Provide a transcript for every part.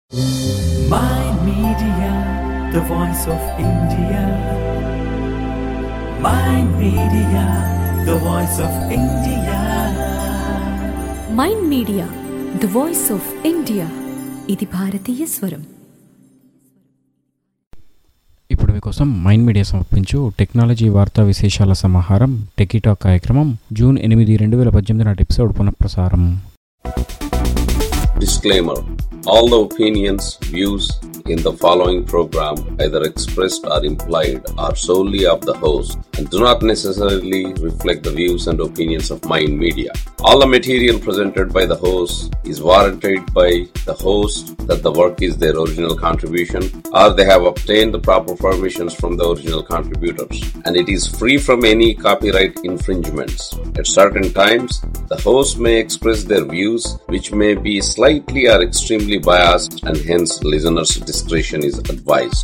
My Media, the voice of India. My Media, the voice of India. Mind media the voice of India ఇది భారతీయ స్వరం ఇప్పుడు మీకోసం mind media సమర్పించు technology వార్తా విశేషాల సమాహారం టెకీటాక్ కార్యక్రమం జూన్ ఎనిమిది రెండు వేల పద్దెనిమిది నాటి ఎపిసోడ్ పునఃప్రసారం Disclaimer All the opinions, views in the following program, either expressed or implied, are solely of the host and do not necessarily reflect the views and opinions of Mind Media. All the material presented by the host is warranted by the host that the work is their original contribution or they have obtained the proper permissions from the original contributors and it is free from any copyright infringements. At certain times, the host may express their views which may be slightly or extremely biased and hence listeners' discretion is advised.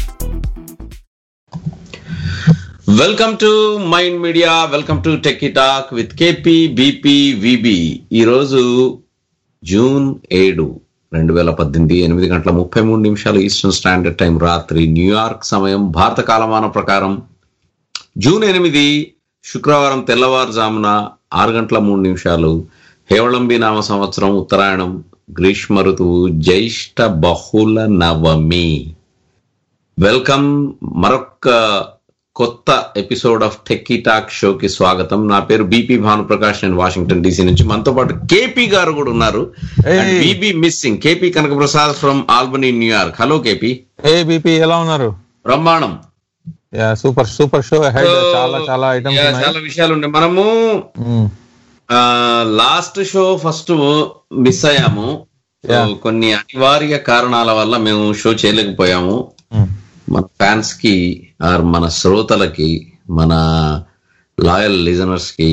Welcome to mind media welcome to techie talk with KP BP VB ఈరోజు June ఏడు రెండు వేల పద్దెనిమిది ఎనిమిది గంటల ముప్పై మూడు నిమిషాలు ఈస్టర్న్ స్టాండర్డ్ టైం రాత్రి న్యూయార్క్ సమయం భారత కాలమానం ప్రకారం జూన్ ఎనిమిది శుక్రవారం తెల్లవారుజామున ఆరు గంటల మూడు నిమిషాలు హేవళంబి నామ సంవత్సరం ఉత్తరాయణం గ్రీష్మ ఋతువు జ్యేష్ఠ బహుళ నవమి వెల్కమ్ మరొక కొత్త ఎపిసోడ్ ఆఫ్ టెక్కీ టాక్ షోకి స్వాగతం నా పేరు బీపీ భానుప్రకాష్ నేను వాషింగ్టన్ డీసీ నుంచి మనతో పాటు కేపీ గారు కూడా ఉన్నారు Hey. BB missing KP Kanaka Prasad from Albany New York hello KP A BP ఎలా ఉన్నారు బ్రహ్మాండం yeah super super show head So, చాలా చాలా ఐటమ్స్ yeah, ఉన్నాయి చాలా విషయాలు ఉన్నాయి మనము hmm. Last show first miss అయ్యాము So, Yeah. కొన్ని అనివార్య కారణాల వల్ల మేము షో చేయలేకపోయాము మ్మ్. మన ఫ్యాన్స్ కి ఆర్ మన శ్రోతలకి మన లాయల్ లిజనర్స్ కి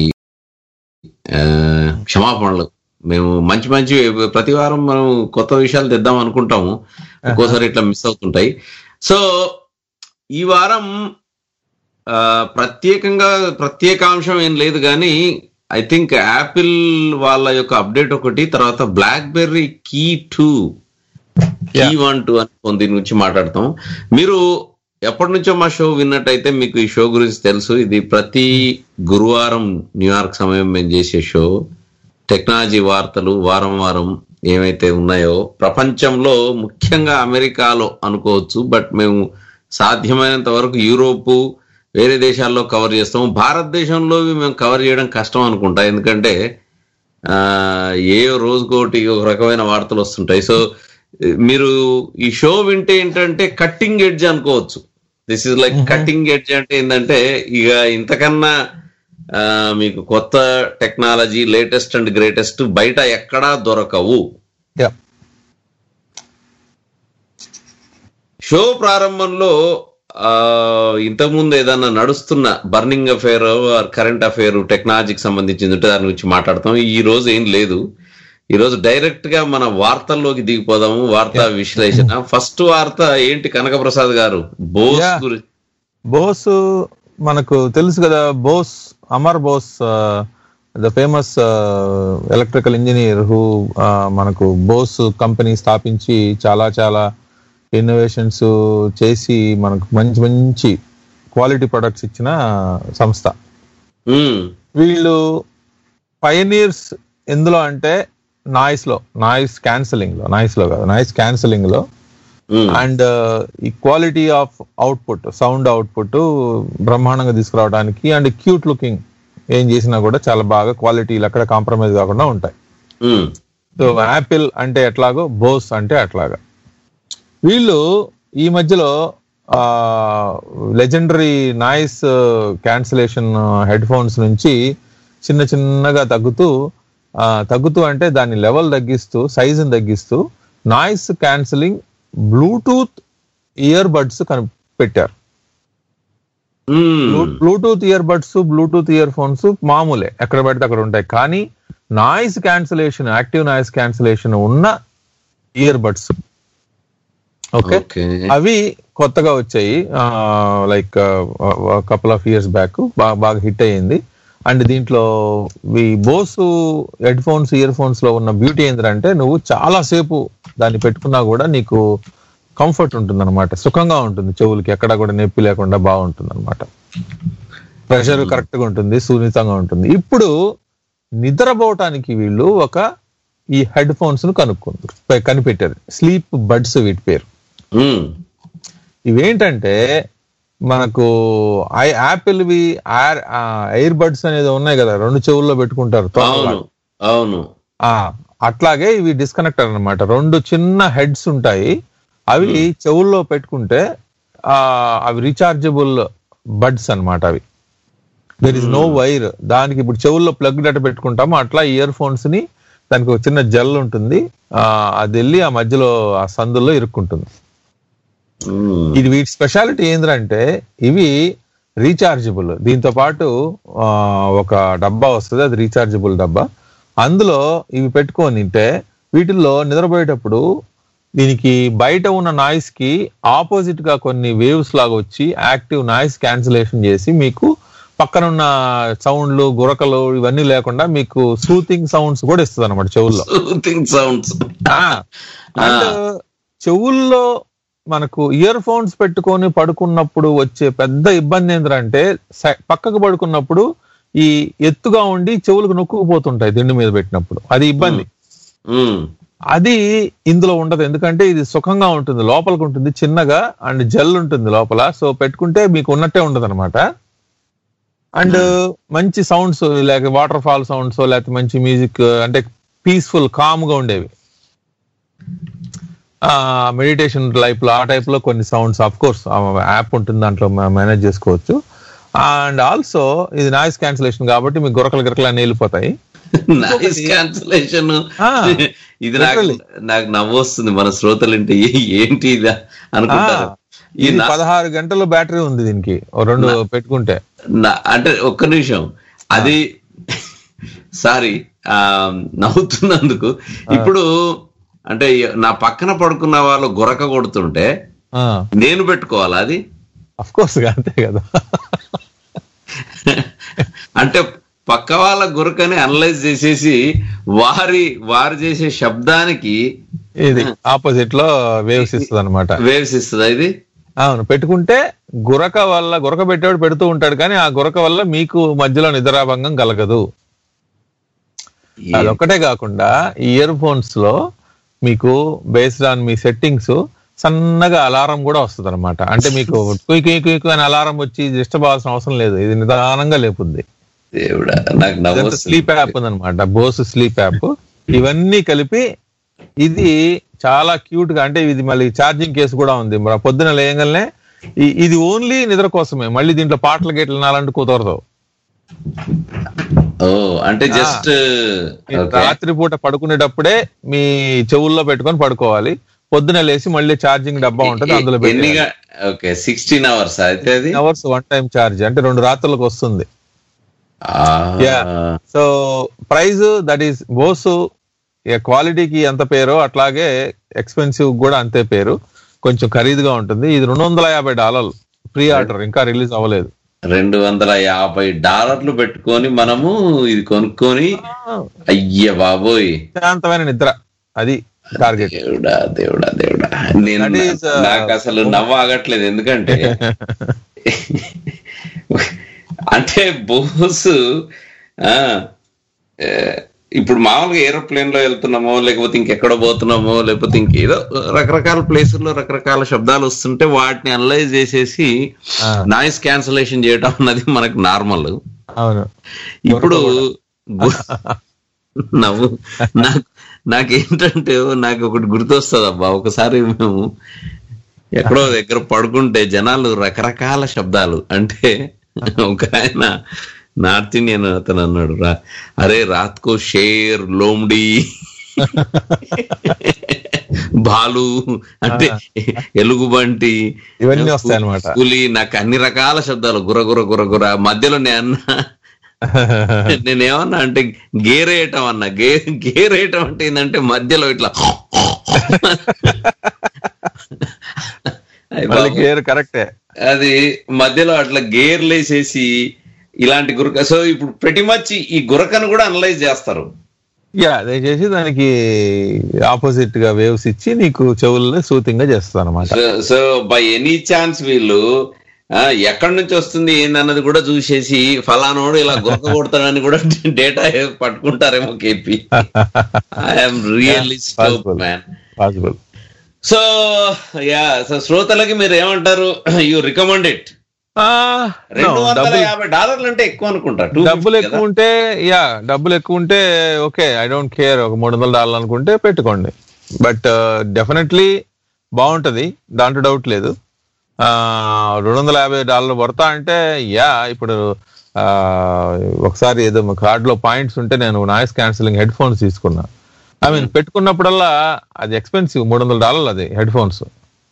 ఆ, క్షమాపణలు మేము మంచి మంచి ప్రతి వారం మనం కొత్త విషయాలు తెద్దాం అనుకుంటాము ఒక్కోసారి ఇట్లా మిస్ అవుతుంటాయి సో ఈ వారం ఆ, ప్రత్యేకంగా ప్రత్యేకాంశం ఏం లేదు కానీ ఐ థింక్ యాపిల్ వాళ్ళ యొక్క అప్డేట్ ఒకటి తర్వాత BlackBerry key two key one two అని కొన్ని దీని గురించి మాట్లాడతాం మీరు ఎప్పటి నుంచో మా షో విన్నట్టయితే మీకు ఈ షో గురించి తెలుసు ఇది ప్రతి గురువారం న్యూయార్క్ సమయం మేము చేసే షో టెక్నాలజీ వార్తలు వారం వారం ఏమైతే ఉన్నాయో ప్రపంచంలో ముఖ్యంగా అమెరికాలో అనుకోవచ్చు బట్ మేము సాధ్యమైనంత వరకు యూరోపు వేరే దేశాల్లో కవర్ చేస్తాము భారతదేశంలో మేము కవర్ చేయడం కష్టం అనుకుంటా ఎందుకంటే ఆ, ఏ రోజుకోటి ఒక రకమైన వార్తలు వస్తుంటాయి సో మీరు ఈ షో వింటే ఏంటంటే కట్టింగ్ ఎడ్జ్ అనుకోవచ్చు this is like cutting edge అంటే ఏంటంటే ఇక ఇంతకన్నా ఆ, మీకు కొత్త టెక్నాలజీ లేటెస్ట్ అండ్ గ్రేటెస్ట్ బయట ఎక్కడా దొరకవు యా షో ప్రారంభంలో ఆ, ఇంతకుముందు ఏదన్నా నడుస్తున్న బర్నింగ్ అఫేర్ కరెంట్ అఫేర్ టెక్నాలజీకి సంబంధించింది ఉంటే దాని గురించి మాట్లాడతాం ఈ రోజు ఏం లేదు ఈ రోజు డైరెక్ట్ గా మన వార్తల్లోకి దిగిపోదాము వార్తా విశ్లేషణ ఫస్ట్ వార్త ఏంటి కనకప్రసాద్ గారు బోస్ Yeah. గురించి బోస్ మనకు తెలుసు కదా Bose Amar Bose the famous electrical engineer who మనకు బోస్ కంపెనీ స్థాపించి చాలా చాలా ఇన్నోవేషన్స్ చేసి మనకు మంచి మంచి క్వాలిటీ ప్రొడక్ట్స్ ఇచ్చిన సంస్థ మ్మ్. వీళ్ళు పయనీర్స్ ఎందులో అంటే నాయిస్ లో నాయిస్ క్యాన్సలింగ్ లో నాయిస్ లో కాదు నాయిస్ క్యాన్సలింగ్ లో మ్మ్. అండ్ ఈ quality of output sound output బ్రహ్మాండంగా తీసుకురావడానికి అండ్ క్యూట్ లుకింగ్ ఏం చేసినా కూడా చాలా బాగా క్వాలిటీలు ఎక్కడ కాంప్రమైజ్ కాకుండా ఉంటాయి మ్మ్. సో యాపిల్ అంటే ఎట్లాగో బోస్ అంటే అట్లాగా వీళ్ళు ఈ మధ్యలో legendary noise cancellation headphones నుంచి చిన్న చిన్నగా తగ్గుతూ ఆ, తగ్గుతూ అంటే దాని లెవెల్ తగ్గిస్తూ సైజుని తగ్గిస్తూ noise cancelling Bluetooth earbuds కని పెట్టారు hmm. Bluetooth earbuds Bluetooth earphones మామూలే ఎక్కడ పడితే అక్కడ ఉంటాయి కానీ noise cancellation active noise cancellation ఉన్న ఇయర్ బడ్స్ ఓకే ఓకే అవి కొత్తగా వచ్చాయి like couple of years back బాగా హిట్ అయ్యింది అండ్ దీంట్లో ఈ Bose headphones earphones లో ఉన్న బ్యూటీ ఏంటంటే నువ్వు చాలా సేపు దాన్ని పెట్టుకున్నా కూడా నీకు కంఫర్ట్ ఉంటుంది అనమాట సుఖంగా ఉంటుంది చెవులకి ఎక్కడ కూడా నొప్పి లేకుండా బాగుంటుంది అనమాట ప్రెషర్ కరెక్ట్ గా ఉంటుంది సున్నితంగా ఉంటుంది ఇప్పుడు నిద్రపోవటానికి వీళ్ళు ఒక ఈ హెడ్ ఫోన్స్ ను కనుక్కుంటారు కనిపెట్టారు స్లీప్ బడ్స్ వీటి పేరు ఉమ్, ఇవేంటంటే మనకు ఐ యాపిల్వి ఎయిర్ ఎయిర్ బడ్స్ అనేది ఉన్నాయి కదా రెండు చెవుల్లో పెట్టుకుంటారు తోకలా. అవును అవును ఆ అట్లాగే ఇవి డిస్కనెక్టర్ అన్నమాట రెండు చిన్న హెడ్స్ ఉంటాయి అవి చెవుల్లో పెట్టుకుంటే ఆ అవి రీచార్జబుల్ బడ్స్ అన్నమాట అవి దెర్ ఇస్ నో వైర్ దానికి ఇప్పుడు చెవుల్లో ప్లగ్ డట పెట్టుకుంటాము అట్లా ఇయర్ ఫోన్స్ ని దానికి ఒక చిన్న జెల్ ఉంటుంది ఆ అది వెళ్ళి ఆ మధ్యలో ఆ సందుల్లో ఇరుక్కుంటుంది ఉమ్, ఇది వీటి స్పెషాలిటీ ఏంటంటే ఇవి రీఛార్జబుల్ దీంతో పాటు ఆ, ఒక డబ్బా వస్తుంది అది రీఛార్జబుల్ డబ్బా అందులో ఇవి పెట్టుకొని తింటే వీటిల్లో నిద్రపోయేటప్పుడు దీనికి బయట ఉన్న నాయిస్ కి ఆపోజిట్ గా కొన్ని వేవ్స్ లాగా వచ్చి యాక్టివ్ నాయిస్ క్యాన్సిలేషన్ చేసి మీకు పక్కన ఉన్న సౌండ్లు గురకలు ఇవన్నీ లేకుండా మీకు సూతింగ్ సౌండ్స్ కూడా ఇస్తుంది అనమాట చెవుల్లో soothing sounds అండ్ చెవుల్లో మనకు ఇయర్ ఫోన్స్ పెట్టుకొని పడుకున్నప్పుడు వచ్చే పెద్ద ఇబ్బంది ఏంటంటే సై- పక్కకు పడుకున్నప్పుడు ఈ ఎత్తుగా ఉండి చెవులకు నొక్కుకుపోతుంటాయి దిండు మీద పెట్టినప్పుడు అది ఇబ్బంది ఉమ్, అది ఇందులో ఉండదు ఎందుకంటే ఇది సుఖంగా ఉంటుంది లోపలికి ఉంటుంది చిన్నగా అండ్ జెల్ ఉంటుంది లోపల సో పెట్టుకుంటే మీకు ఉన్నట్టే ఉండదు అనమాట అండ్ మంచి సౌండ్స్ లేక వాటర్ ఫాల్ సౌండ్స్ లేకపోతే మంచి మ్యూజిక్ అంటే పీస్ఫుల్ కామ్ గా ఉండేవి ఆ మెడిటేషన్ లైఫ్ లో ఆ టైప్ లో కొన్ని సౌండ్స్ ఆఫ్ కోర్స్ యాప్ ఉంటుంది దాంట్లో మేనేజ్ చేసుకోవచ్చు అండ్ ఆల్సో ఇది నాయిస్ క్యాన్సిలేషన్ కాబట్టి మీకు గురకలు గిరకలు అన్ని వెళ్ళిపోతాయి నాయిస్ క్యాన్సలేషన్ ఆ, ఇది నాకు literally. నాకు నవ్వు వస్తుంది మన శ్రోతలు ఏంటి ఏంటి ఇది అనుకుంటారు ఈ ఇది నా- పదహారు గంటలు బ్యాటరీ ఉంది దీనికి ఓ రెండు పెట్టుకుంటే నా- అంటే ఒక్క నిమిషం అది సారీ ఆ, నవ్వుతున్నందుకు ఇప్పుడు అంటే నా పక్కన పడుకున్న వాళ్ళు గురక కొడుతుంటే నేను పెట్టుకోవాలా అది అఫ్ కోర్స్ అంతే కదా అంటే పక్క వాళ్ళ గురకని అనలైజ్ చేసేసి వారి వారు చేసే శబ్దానికి ఇది ఆపోజిట్ లో వేవ్స్ ఇస్తుంది అనమాట వేవ్స్ ఇస్తుందా ఇది అవును పెట్టుకుంటే గురక వల్ల గురక పెట్టేవాడు పెడుతూ ఉంటాడు కానీ ఆ గురక వల్ల మీకు మధ్యలో నిద్రాభంగం కలగదు అదొక్కటే కాకుండా ఇయర్ ఫోన్స్ లో మీకు బేస్డ్ ఆన్ మీ సెట్టింగ్స్ సన్నగా అలారం కూడా వస్తుంది అనమాట అంటే మీకు కుయ్ కుయ్ కుయ్ కుయ్ అని అలారం వచ్చి డిస్టర్బ్ అవ్వాల్సిన అవసరం లేదు ఇది నిదానంగా లేపుద్ది దేవుడా నాకు నవ్వు స్లీప్ యాప్ ఉందన్నమాట బోస్ స్లీప్ యాప్ ఇవన్నీ కలిపి ఇది చాలా క్యూట్ గా అంటే ఇది మళ్ళీ ఛార్జింగ్ కేసు కూడా ఉంది మరి పొద్దున లేయగానే ఈ- ఇది ఓన్లీ నిద్ర కోసమే మళ్ళీ దీంట్లో పాటలు గేట్లు వినాలంటే కుదరదు ఓ అంటే జస్ట్ రాత్రి పూట పడుకునేటప్పుడే మీ చెవుల్లో పెట్టుకొని పడుకోవాలి పొద్దున లేసి మళ్ళీ ఛార్జింగ్ డబ్బా ఉంటుంది అందులో ఎన్ని ఓకే సిక్స్టీన్ అవర్స్ అయితే అది అవర్స్ వన్ టైం ఛార్జ్ అంటే రెండు రాత్రులకు వస్తుంది ఆ, Yeah. So price that is Bose క్వాలిటీకి ఎంత పేరో అట్లాగే ఎక్స్పెన్సివ్ కూడా అంతే పేరు కొంచెం ఖరీదుగా ఉంటుంది ఇది రెండు వందల యాభై డాలర్లు ప్రీ ఆర్డర్ ఇంకా రిలీజ్ అవ్వలేదు రెండు వందల యాభై డాలర్లు పెట్టుకొని మనము ఇది కొనుక్కొని అయ్య బాబోయ్ శాంతమైన నిద్ర అది టార్గెట్ దేవుడా దేవుడా దేవుడా నేను That is, uh, నాకు అసలు నవ్వు ఆగట్లేదు ఎందుకంటే అంటే బోస్ ఆ, ఏ, ఇప్పుడు మామూలుగా ఏరోప్లేన్ లో వెళ్తున్నామో లేకపోతే ఇంకెక్కడో పోతున్నామో లేకపోతే ఇంకేదో రకరకాల ప్లేసుల్లో రకరకాల శబ్దాలు వస్తుంటే వాటిని అనలైజ్ చేసేసి నాయిస్ క్యాన్సలేషన్ చేయడం అన్నది మనకు నార్మల్ అవును ఇప్పుడు గు- నవ్వు నాకు నాకేంటంటే నాకు ఒకటి గుర్తొస్తుంది అబ్బా ఒకసారి మేము ఎక్కడో దగ్గర పడుకుంటే జనాలు రకరకాల శబ్దాలు అంటే ఒక ఆయన నార్త్ ఇండియన్ అతను అన్నాడు రా అరే రాత్కో షేర్ లోమ్డి బాలు అంటే ఎలుగుబంటి ఇవన్నీ వస్తాయి అన్నమాట. పులి నాకు అన్ని రకాల శబ్దాలు గుర గుర గుర గుర మధ్యలో నేను అన్నా నేనేమన్నా అంటే గేరేయటం అన్నా గే గేరేయటం అంటే ఏంటంటే మధ్యలో ఇట్లా అయ్ మళ్ళీ బాబోయ్. గేర్ కరెక్టే అది మధ్యలో అట్లా గేర్లేసేసి ఇలాంటి గురక సో ఇప్పుడు ప్రతి మచ్ ఈ గురకను కూడా అనలైజ్ చేస్తారు యా దయచేసి దానికి ఆపోజిట్ గా వేవ్స్ ఇచ్చి నీకు చెవుల్లో సూతింగ్ గా చేస్తాను అనమాట so so by any chance వీళ్ళు ఆ, ఎక్కడి నుంచి వస్తుంది ఏందన్నది కూడా చూసేసి ఫలానోడు ఇలా గురక కొడతాడని కూడా డేటా పట్టుకుంటారేమో KP I'm really possible. Man possible so yeah so శ్రోతలకి మీరు ఏమంటారు యూ రికమెండ్ ఇట్ రెండు వందల డబ్బులు యాభై డాలర్లు అంటే ఎక్కువ అనుకుంటా టూ డబ్బులు ఎక్కువ ఉంటే యా డబ్బులు ఎక్కువ ఉంటే ఓకే ఐ డోంట్ కేర్ ఒక మూడు వందల డాలర్లు అనుకుంటే పెట్టుకోండి బట్ డెఫినెట్లీ బాగుంటది దాంట్లో డౌట్ లేదు ఆ, రెండు వందల యాభై డాలర్లు పడతా అంటే యా ఇప్పుడు ఆ, ఒకసారి ఏదో కార్డ్ లో పాయింట్స్ ఉంటే నేను నాయిస్ క్యాన్సిలింగ్ హెడ్ ఫోన్స్ తీసుకున్నా ఐ మీన్ పెట్టుకున్నప్పుడల్లా అది ఎక్స్పెన్సివ్ మూడు వందల డాలర్లు అది హెడ్ ఫోన్స్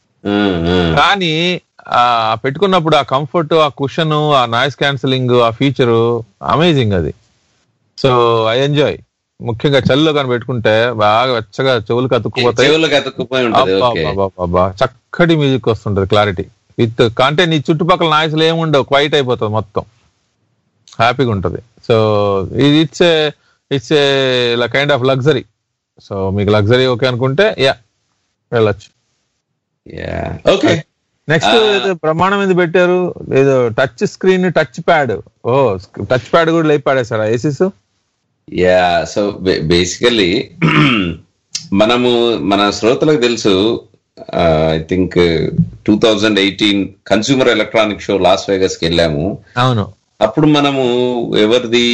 కానీ ఆ పెట్టుకున్నప్పుడు ఆ కంఫర్ట్ ఆ కుషన్ ఆ నాయిస్ క్యాన్సిలింగ్ ఆ ఫీచర్ అమేజింగ్ అది సో ఐ ఎంజాయ్ ముఖ్యంగా చలిలో కానీ పెట్టుకుంటే బాగా వెచ్చగా చెవులు కతుక్కుపోతాయి చెవులకు అతుక్కుపోయి ఉంటది అబ్బా, ఓకే అబ్బా, అబ్బా, అబ్బా. చక్కటి మ్యూజిక్ వస్తుంటది క్లారిటీ విత్ అంటే నీ చుట్టుపక్కల నాయిస్లు ఏముండవు క్వైట్ అయిపోతుంది మొత్తం హ్యాపీగా ఉంటది సో ఇది ఇట్స్ ఇట్స్ ఇలా కైండ్ ఆఫ్ లగ్జరీ సో మీకు లగ్జరీ ఓకే అనుకుంటే యా వెళ్ళొచ్చు ఓకే నెక్స్ట్ Ah. ఏదో ప్రమాణం ఎందుకు పెట్టారు ఏదో టచ్ స్క్రీన్ టచ్ ప్యాడ్ ఓ టచ్ ప్యాడ్ కూడా లేపి పాడేశారా ఏసీస్ యా సో బేసికలీ మనము మన శ్రోతలకు తెలుసు I think two thousand eighteen consumer electronic show Las Vegas కి వెళ్ళాము అవును అప్పుడు మనము ఎవరిది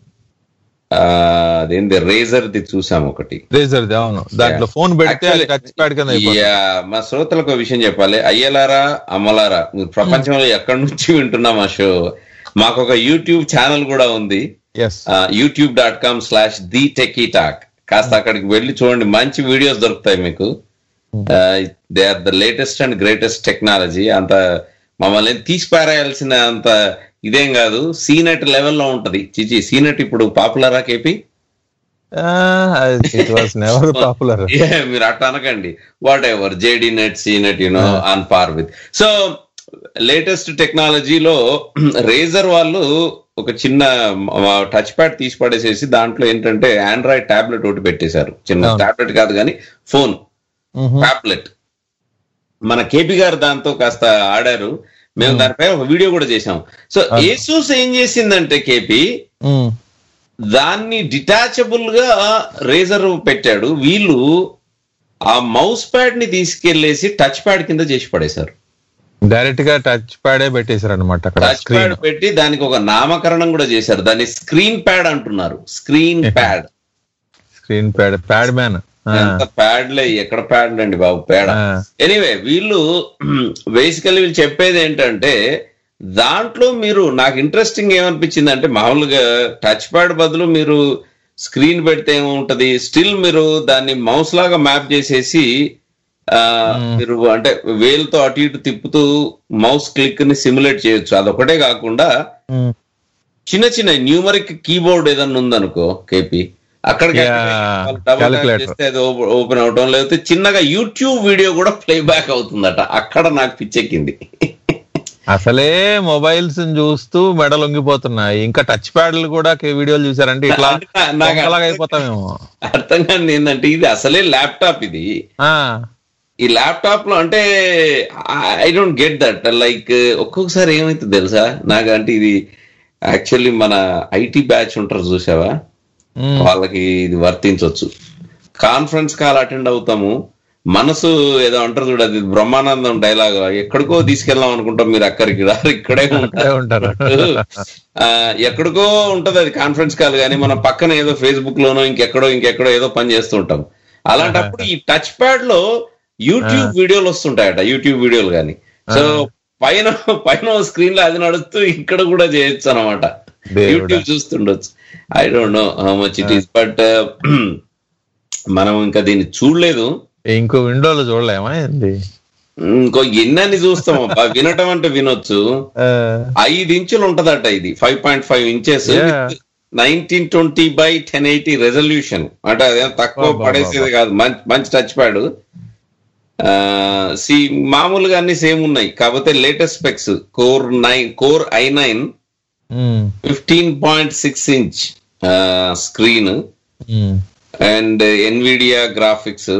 ఆ, అదేంది రేజర్ ది చూసాము ఒకటి రేజర్ అవును దాంట్లో ఫోన్ పెడితే అది టచ్ ప్యాడ్ కింద అయిపోతుంది యా, మా శ్రోతలకు ఒక విషయం చెప్పాలి అయ్యలారా అమ్మలారా మీరు ప్రపంచంలో ఎక్కడి నుంచి వింటున్నాం ఆ షో మాకు ఒక యూట్యూబ్ ఛానల్ కూడా ఉంది yes YouTube dot com slash the techie Talk కాస్త అక్కడికి వెళ్ళి చూడండి మంచి వీడియోస్ దొరుకుతాయి మీకు they are the latest and greatest technology అంత మమ్మల్ని తీసి పారేయాల్సిన అంత ఇదేం కాదు సీనెట్ లెవెల్లో ఉంటది చిచి సీనెట్ ఇప్పుడు పాపులరా KP it was never popular Yeah, మీరు అట్లా అనకండి whatever ZDNet CNET you know on par with so latest టెక్నాలజీలో రేజర్ వాళ్ళు ఒక చిన్న టచ్ ప్యాడ్ తీసి పడేసేసి దాంట్లో ఏంటంటే ఆండ్రాయిడ్ టాబ్లెట్ ఒకటి పెట్టేశారు చిన్న అవును. టాబ్లెట్ కాదు కానీ ఫోన్ టాబ్లెట్ మన కేపీ గారు దాంతో కాస్త ఆడారు మేము దానిపై ఒక వీడియో కూడా చేసాం సో అవును. ఏసూస్ ఏం చేసిందంటే కేపీ దాన్ని డిటాచబుల్ గా రేజర్ పెట్టాడు వీళ్ళు ఆ మౌస్ ప్యాడ్ ని తీసుకెళ్లేసి టచ్ ప్యాడ్ కింద చేసి పడేశారు డైరెక్ట్ గా టచ్ ప్యాడే పెట్టేశారు అనమాట అక్కడ టచ్ స్క్రీన్ ప్యాడ్ పెట్టి దానికి ఒక నామకరణం కూడా చేశారు దాన్ని స్క్రీన్ ప్యాడ్ అంటున్నారు screen pad screen pad pad man ఎంత ప్యాడ్లే ఎక్కడ ప్యాడ్ అండి బాబు పేడ ఎనీవే వీళ్ళు బేసికల్లీ వీళ్ళు చెప్పేది ఏంటంటే దాంట్లో మీరు నాకు ఇంట్రెస్టింగ్ ఏమనిపించింది అంటే మామూలుగా టచ్ ప్యాడ్ బదులు మీరు స్క్రీన్ పెడితే ఏముంటది స్టిల్ మీరు దాన్ని మౌస్ లాగా మ్యాప్ చేసేసి ఆ, మీరు అంటే వేలుతో అటు ఇటు తిప్పుతూ మౌస్ క్లిక్ ని సిమ్యులేట్ చేయొచ్చు అదొకటే కాకుండా చిన్న చిన్న న్యూమరిక్ కీబోర్డ్ ఏదన్నా ఉందనుకో కేపీ అక్కడికి Yeah, డబుల్ ట్యాప్ calculator. చేస్తే అది ఓపెన్ అవటం లేకపోతే చిన్నగా యూట్యూబ్ వీడియో కూడా ప్లే బ్యాక్ అవుతుందట అక్కడ నాకు పిచ్చెక్కింది అసలే మొబైల్స్ చూస్తూ మెడ లొంగిపోతున్నాయి ఇంకా టచ్ ప్యాడ్లు కూడా కే- వీడియోలు చూసారంటే ఇట్లా అంటే నా- నాకు దొంగలాగా అర్థం- అయిపోతామేమో అర్థం కాని ఏంటంటే ఇది అసలే ల్యాప్టాప్ ఇది ఆ, ఈ ల్యాప్టాప్ లో అంటే I don't get that like ఒక్కొక్కసారి ఏమైతుంది తెలుసా నాకు అంటే ఇది యాక్చువల్లీ మన ఐటీ బ్యాచ్ ఉంటారు చూసావా ఉమ్, వాళ్ళకి ఇది వర్తించవచ్చు కాన్ఫరెన్స్ కాల్ అటెండ్ అవుతాము మనసు ఏదో అంటారు చూడ అది బ్రహ్మానందం డైలాగ్ ఎక్కడికో తీసుకెళ్దాం అనుకుంటాం మీరు అక్కడికి రారు ఇక్కడే అక్కడే ఉంటారు. ఆ, ఎక్కడికో ఉంటది అది కాన్ఫరెన్స్ కాల్ కానీ మనం పక్కన ఏదో ఫేస్బుక్ లోనో ఇంకెక్కడో ఇంకెక్కడో ఏదో పని చేస్తూ ఉంటాం అలాంటప్పుడు ఈ టచ్ ప్యాడ్ లో యూట్యూబ్ వీడియోలు వస్తుంటాయట యూట్యూబ్ వీడియోలు కానీ సో పైన పైన స్క్రీన్ లో అది నడుస్తూ ఇక్కడ కూడా చేయొచ్చు అనమాట దేవుడా. యూట్యూబ్ చూస్తుండొచ్చు I don't know how much it is but మనం ఇంకా దీన్ని చూడలేదు ఇంకో విండోలో చూడలేమా ఏంది ఇంకో ఎన్నని చూస్తాం అబ్బా వినటం అంటే వినొచ్చు ఆ, ఐదు ఇంచులు ఉంటదట ఇది five point five inches Yeah. Nineteen twenty by ten eighty resolution అంటే అదేం తక్కువ అబ్బా, పడేసేది కాదు మంచి మంచి టచ్ ప్యాడ్ సి మామూలుగా అన్ని సేమ్ ఉన్నాయి కాకపోతే latest specs core nine core i nine um, fifteen point six inch screen um, and Nvidia graphics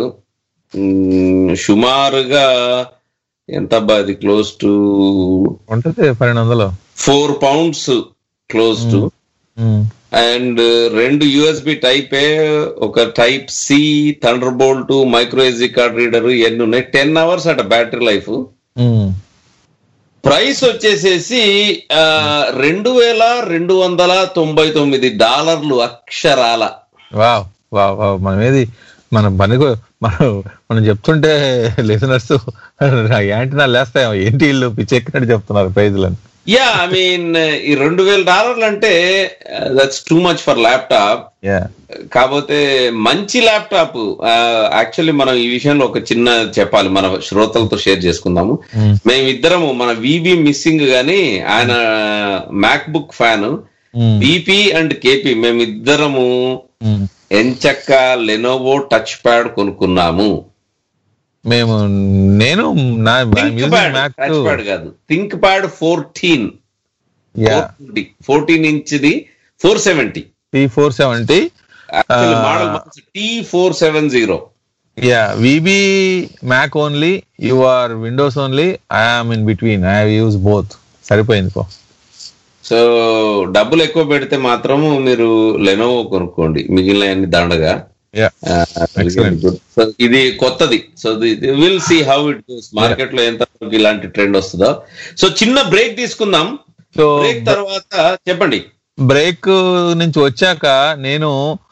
సుమారుగా ఎంత అది క్లోజ్ టు ఉంటది పన్నెండు వందలు four pounds close to um, and రెండు యూఎస్బి టైప్ ఏ ఒక type C Thunderbolt micro SD card reader ఇవన్నీ ఉన్నాయి టెన్ అవర్స్ అట బ్యాటరీ లైఫ్ ఉమ్, ప్రైస్ వచ్చేసేసి ఆ, రెండు వేల రెండు వందల తొంభై తొమ్మిది డాలర్లు అక్షరాల వావ్ వావ్ వావ్ మనం ఏది మన పనికి మనం మనం చెప్తుంటే లిసనర్స్ యాంటీనా లేస్తాయేమో ఏంటి వీళ్ళు పిచ్చెక్కినట్టు చెప్తున్నారు ప్రైజ్లని యా ఐ మీన్ ఈ రెండు వేల డాలర్లు అంటే that's too much for laptop yeah కాకపోతే మంచి ల్యాప్టాప్ యాక్చువల్లీ మనం ఈ విషయంలో ఒక చిన్న చెప్పాలి మన శ్రోతలతో షేర్ చేసుకుందాము Hmm. మేమిద్దరము మన విబి మిస్సింగ్ గాని ఆయన MacBook fan BP and KP మేమిద్దరము ఎంచక్క లెనోవో టచ్ ప్యాడ్ కొనుక్కున్నాము మేము నేను నా ThinkPad Mac touch pad కాదు ThinkPad fourteen yeah fourteen inch the four seventy T four seventy model T four seven zero yeah VB Mac only you are Windows only I'm in between I use both సరిపోయింది పో so డబ్బులు ఎక్కువ పెడితే మాత్రము మీరు Lenovo కొనుక్కోండి మిగిలిన అన్ని దండగా యా Excellent. So, ఇది కొత్తది so will see how it goes market లో ఎంత ఇలాంటి ట్రెండ్ వస్తుందో సో చిన్న బ్రేక్ తీసుకుందాం సో బ్రేక్ తర్వాత చెప్పండి బ్రేక్ నుంచి వచ్చాక నేను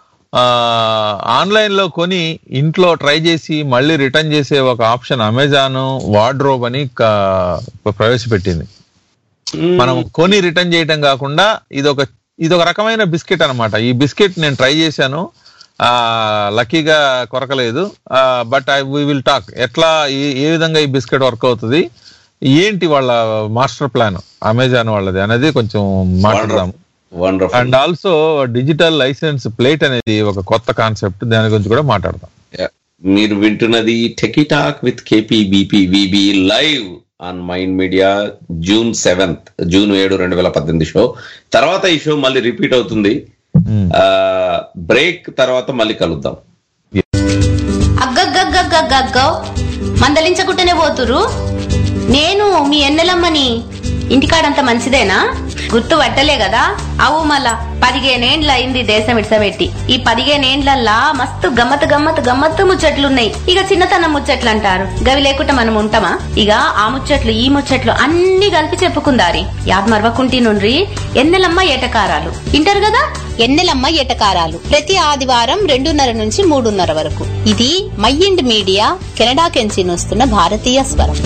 ఆన్లైన్ లో కొని ఇంట్లో ట్రై చేసి మళ్ళీ రిటర్న్ చేసే ఒక ఆప్షన్ అమెజాన్ వార్డ్రోబ్ అని క- ప్రవేశపెట్టింది మనం కొని రిటర్న్ చేయటం కాకుండా ఇది ఒక ఇది ఒక రకమైన బిస్కెట్ అన్నమాట ఈ బిస్కెట్ నేను ట్రై చేశాను ఆ లక్కీగా కొరకలేదు but I we will talk ఎట్లా ఏ- ఏ విధంగా ఈ బిస్కెట్ వర్క్ అవుతుంది ఏంటి వాళ్ళ మాస్టర్ ప్లాన్ అమెజాన్ వాళ్ళది అనేది కొంచెం మాట్లాడదాం wonderful and also digital license plate అనేది ఒక కొత్త కాన్సెప్ట్ దాని గురించి కూడా మాట్లాడదాం మీరు వింటున్నది Techie Talk with KP BP VB live on Mind Media June seventh June ఏడు రెండు వేల పద్దెనిమిది షో తర్వాత ఈ షో మళ్ళీ రిపీట్ అవుతుంది బ్రేక్ తర్వాత మళ్ళీ కలుద్దాం అగ్గగ్గగ్గగ్గగ్గో మందలించకుంటేనే పోతురు నేను మీ ఎన్నెలమ్మని ఇంటికాడంత మంచిదేనా గుర్తు పట్టలే కదా అవు మళ్ళా పదిహేనేండ్ల అయింది దేశం ఇడ్సబెట్టి ఈ పదిహేనేండ్లల్లా మస్తు గమ్మత్ గమ్మత్ గమ్మత్తు ముచ్చట్లున్నాయి ఇక చిన్నతనం ముచ్చట్లు అంటారు గవి లేకుండా మనం ఉంటామా ఇక ఆ ముచ్చట్లు ఈ ముచ్చట్లు అన్ని కలిపి చెప్పుకుందారి యాద్ మరవకుంటి నుండ్రి ఎన్నెలమ్మ ఏటకారాలు ఇంటారు కదా ఎన్నెలమ్మ ఎటకారాలు ప్రతి ఆదివారం రెండున్నర నుంచి మూడున్నర వరకు ఇది మైండ్ మీడియా కెనడా కెంచి వస్తున్న భారతీయ స్వరం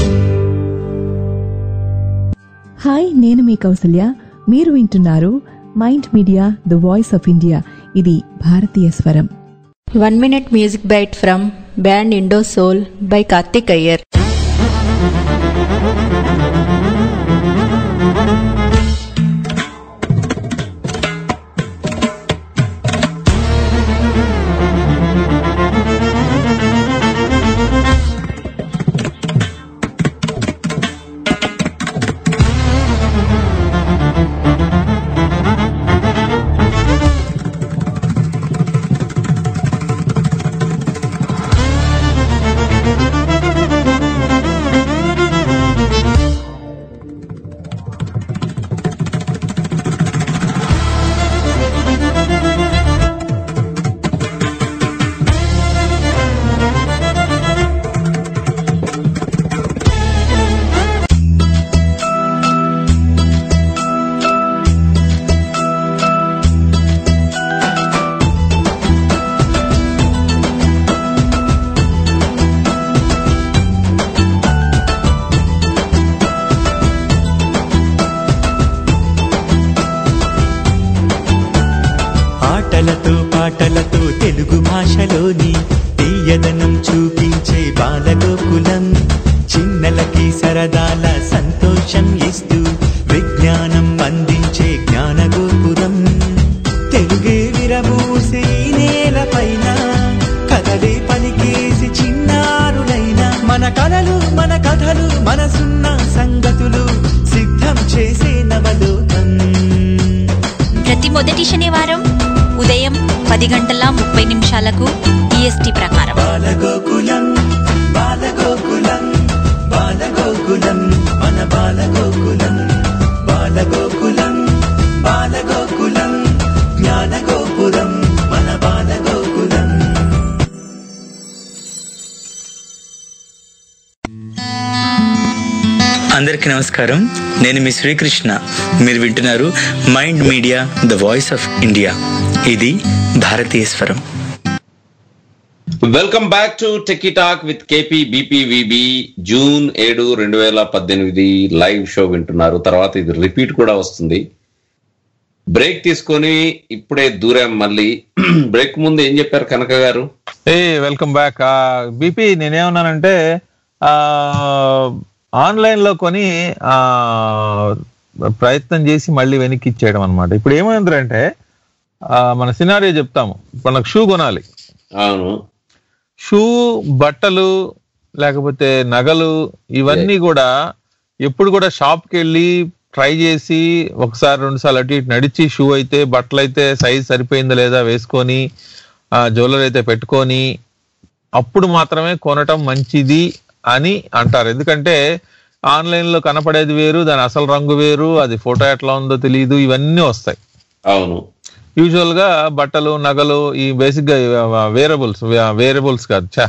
హాయ్ నేను మీ కౌసల్య మీరు వింటున్నారు Mind Media the voice of India ఇది భారతీయ స్వరం one minute music bite from band Indo Soul by Karthik Iyer ఆటలతో పాటలతో తెలుగు భాషలోని తీయదనం చూపించే బాలగోకులం చిన్నలకి సరదాల సంతోషం ఇస్తూ విజ్ఞానం అందించే జ్ఞానగోపురం తెలుగే విరబూసే ఈ నేలపైన కథలే పలికేసి చిన్నారులైన మన కలలు మన కథలు మనసున్న సంగతులు సిద్ధం చేసే నవలోకం మొదటి శనివారం ఉదయం పది గంటల ముప్పై నిమిషాలకు ఈఎస్టీ ప్రకారం బాలగోకులం బాలగోకులం బాలగోకులం మన బాలగోకులం బాలగోకులం బాలగోకులం జ్ఞానగోపురం మన బాలగోకులం అందరికీ నమస్కారం నేను మీ శ్రీకృష్ణ మీరు వింటున్నారు Mind Media the voice of India ఇది భారతీయ స్వరం welcome back to Techie Talk with KP BP VB June ఏడు రెండు వేల పద్దెనిమిది లైవ్ షో వింటున్నారు తర్వాత ఇది రిపీట్ కూడా వస్తుంది బ్రేక్ తీసుకొని ఇప్పుడే దూరం మళ్ళీ బ్రేక్ ముందు ఏం చెప్పారు కనక గారు ఏ వెల్కమ్ బ్యాక్ బీపీ నేనేమన్నానంటే ఆన్లైన్ లో కొని ఆ, ప్రయత్నం చేసి మళ్ళీ వెనక్కి ఇచ్చేయడం అనమాట ఇప్పుడు ఏమైందంటే ఆ, మన సినారియో చెప్తాము ఇప్పుడు నాకు షూ కొనాలి అవును షూ బట్టలు లేకపోతే నగలు ఇవన్నీ కూడా ఎప్పుడు కూడా షాప్కి వెళ్ళి ట్రై చేసి ఒకసారి రెండు సార్లు అటు ఇటు నడిచి షూ అయితే బట్టలు అయితే సైజ్ సరిపోయిందా లేదా వేసుకొని జ్యువెలరీ అయితే పెట్టుకొని అప్పుడు మాత్రమే కొనటం మంచిది అని అంటారు ఎందుకంటే ఆన్లైన్ లో కనపడేది వేరు దాని అసలు రంగు వేరు అది ఫోటో ఎట్లా ఉందో తెలియదు ఇవన్నీ వస్తాయి అవును యూజువల్ గా బట్టలు నగలు ఈ బేసిక్ గా వేరబుల్స్ వేరబుల్స్ కాదు చా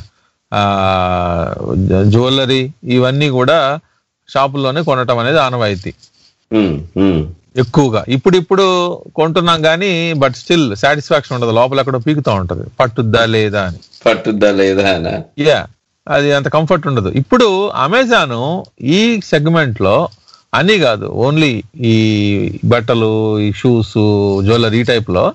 జ్యువెలరీ ఇవన్నీ కూడా షాపుల్లోనే కొనటం అనేది ఆనవాయితీ ఉమ్, ఉమ్. ఎక్కువగా ఇప్పుడు ఇప్పుడు కొంటున్నాం కానీ బట్ స్టిల్ సాటిస్ఫాక్షన్ ఉండదు లోపల ఎక్కడో పీకుతా ఉంటది పట్టుద్దా లేదా అని పట్టుద్దా లేదా అనా యా అది అంత కంఫర్ట్ ఉండదు ఇప్పుడు అమెజాన్ ఈ సెగ్మెంట్ లో అన్ని కాదు ఓన్లీ ఈ బట్టలు ఈ షూస్ జ్యువెలరీ టైప్ లో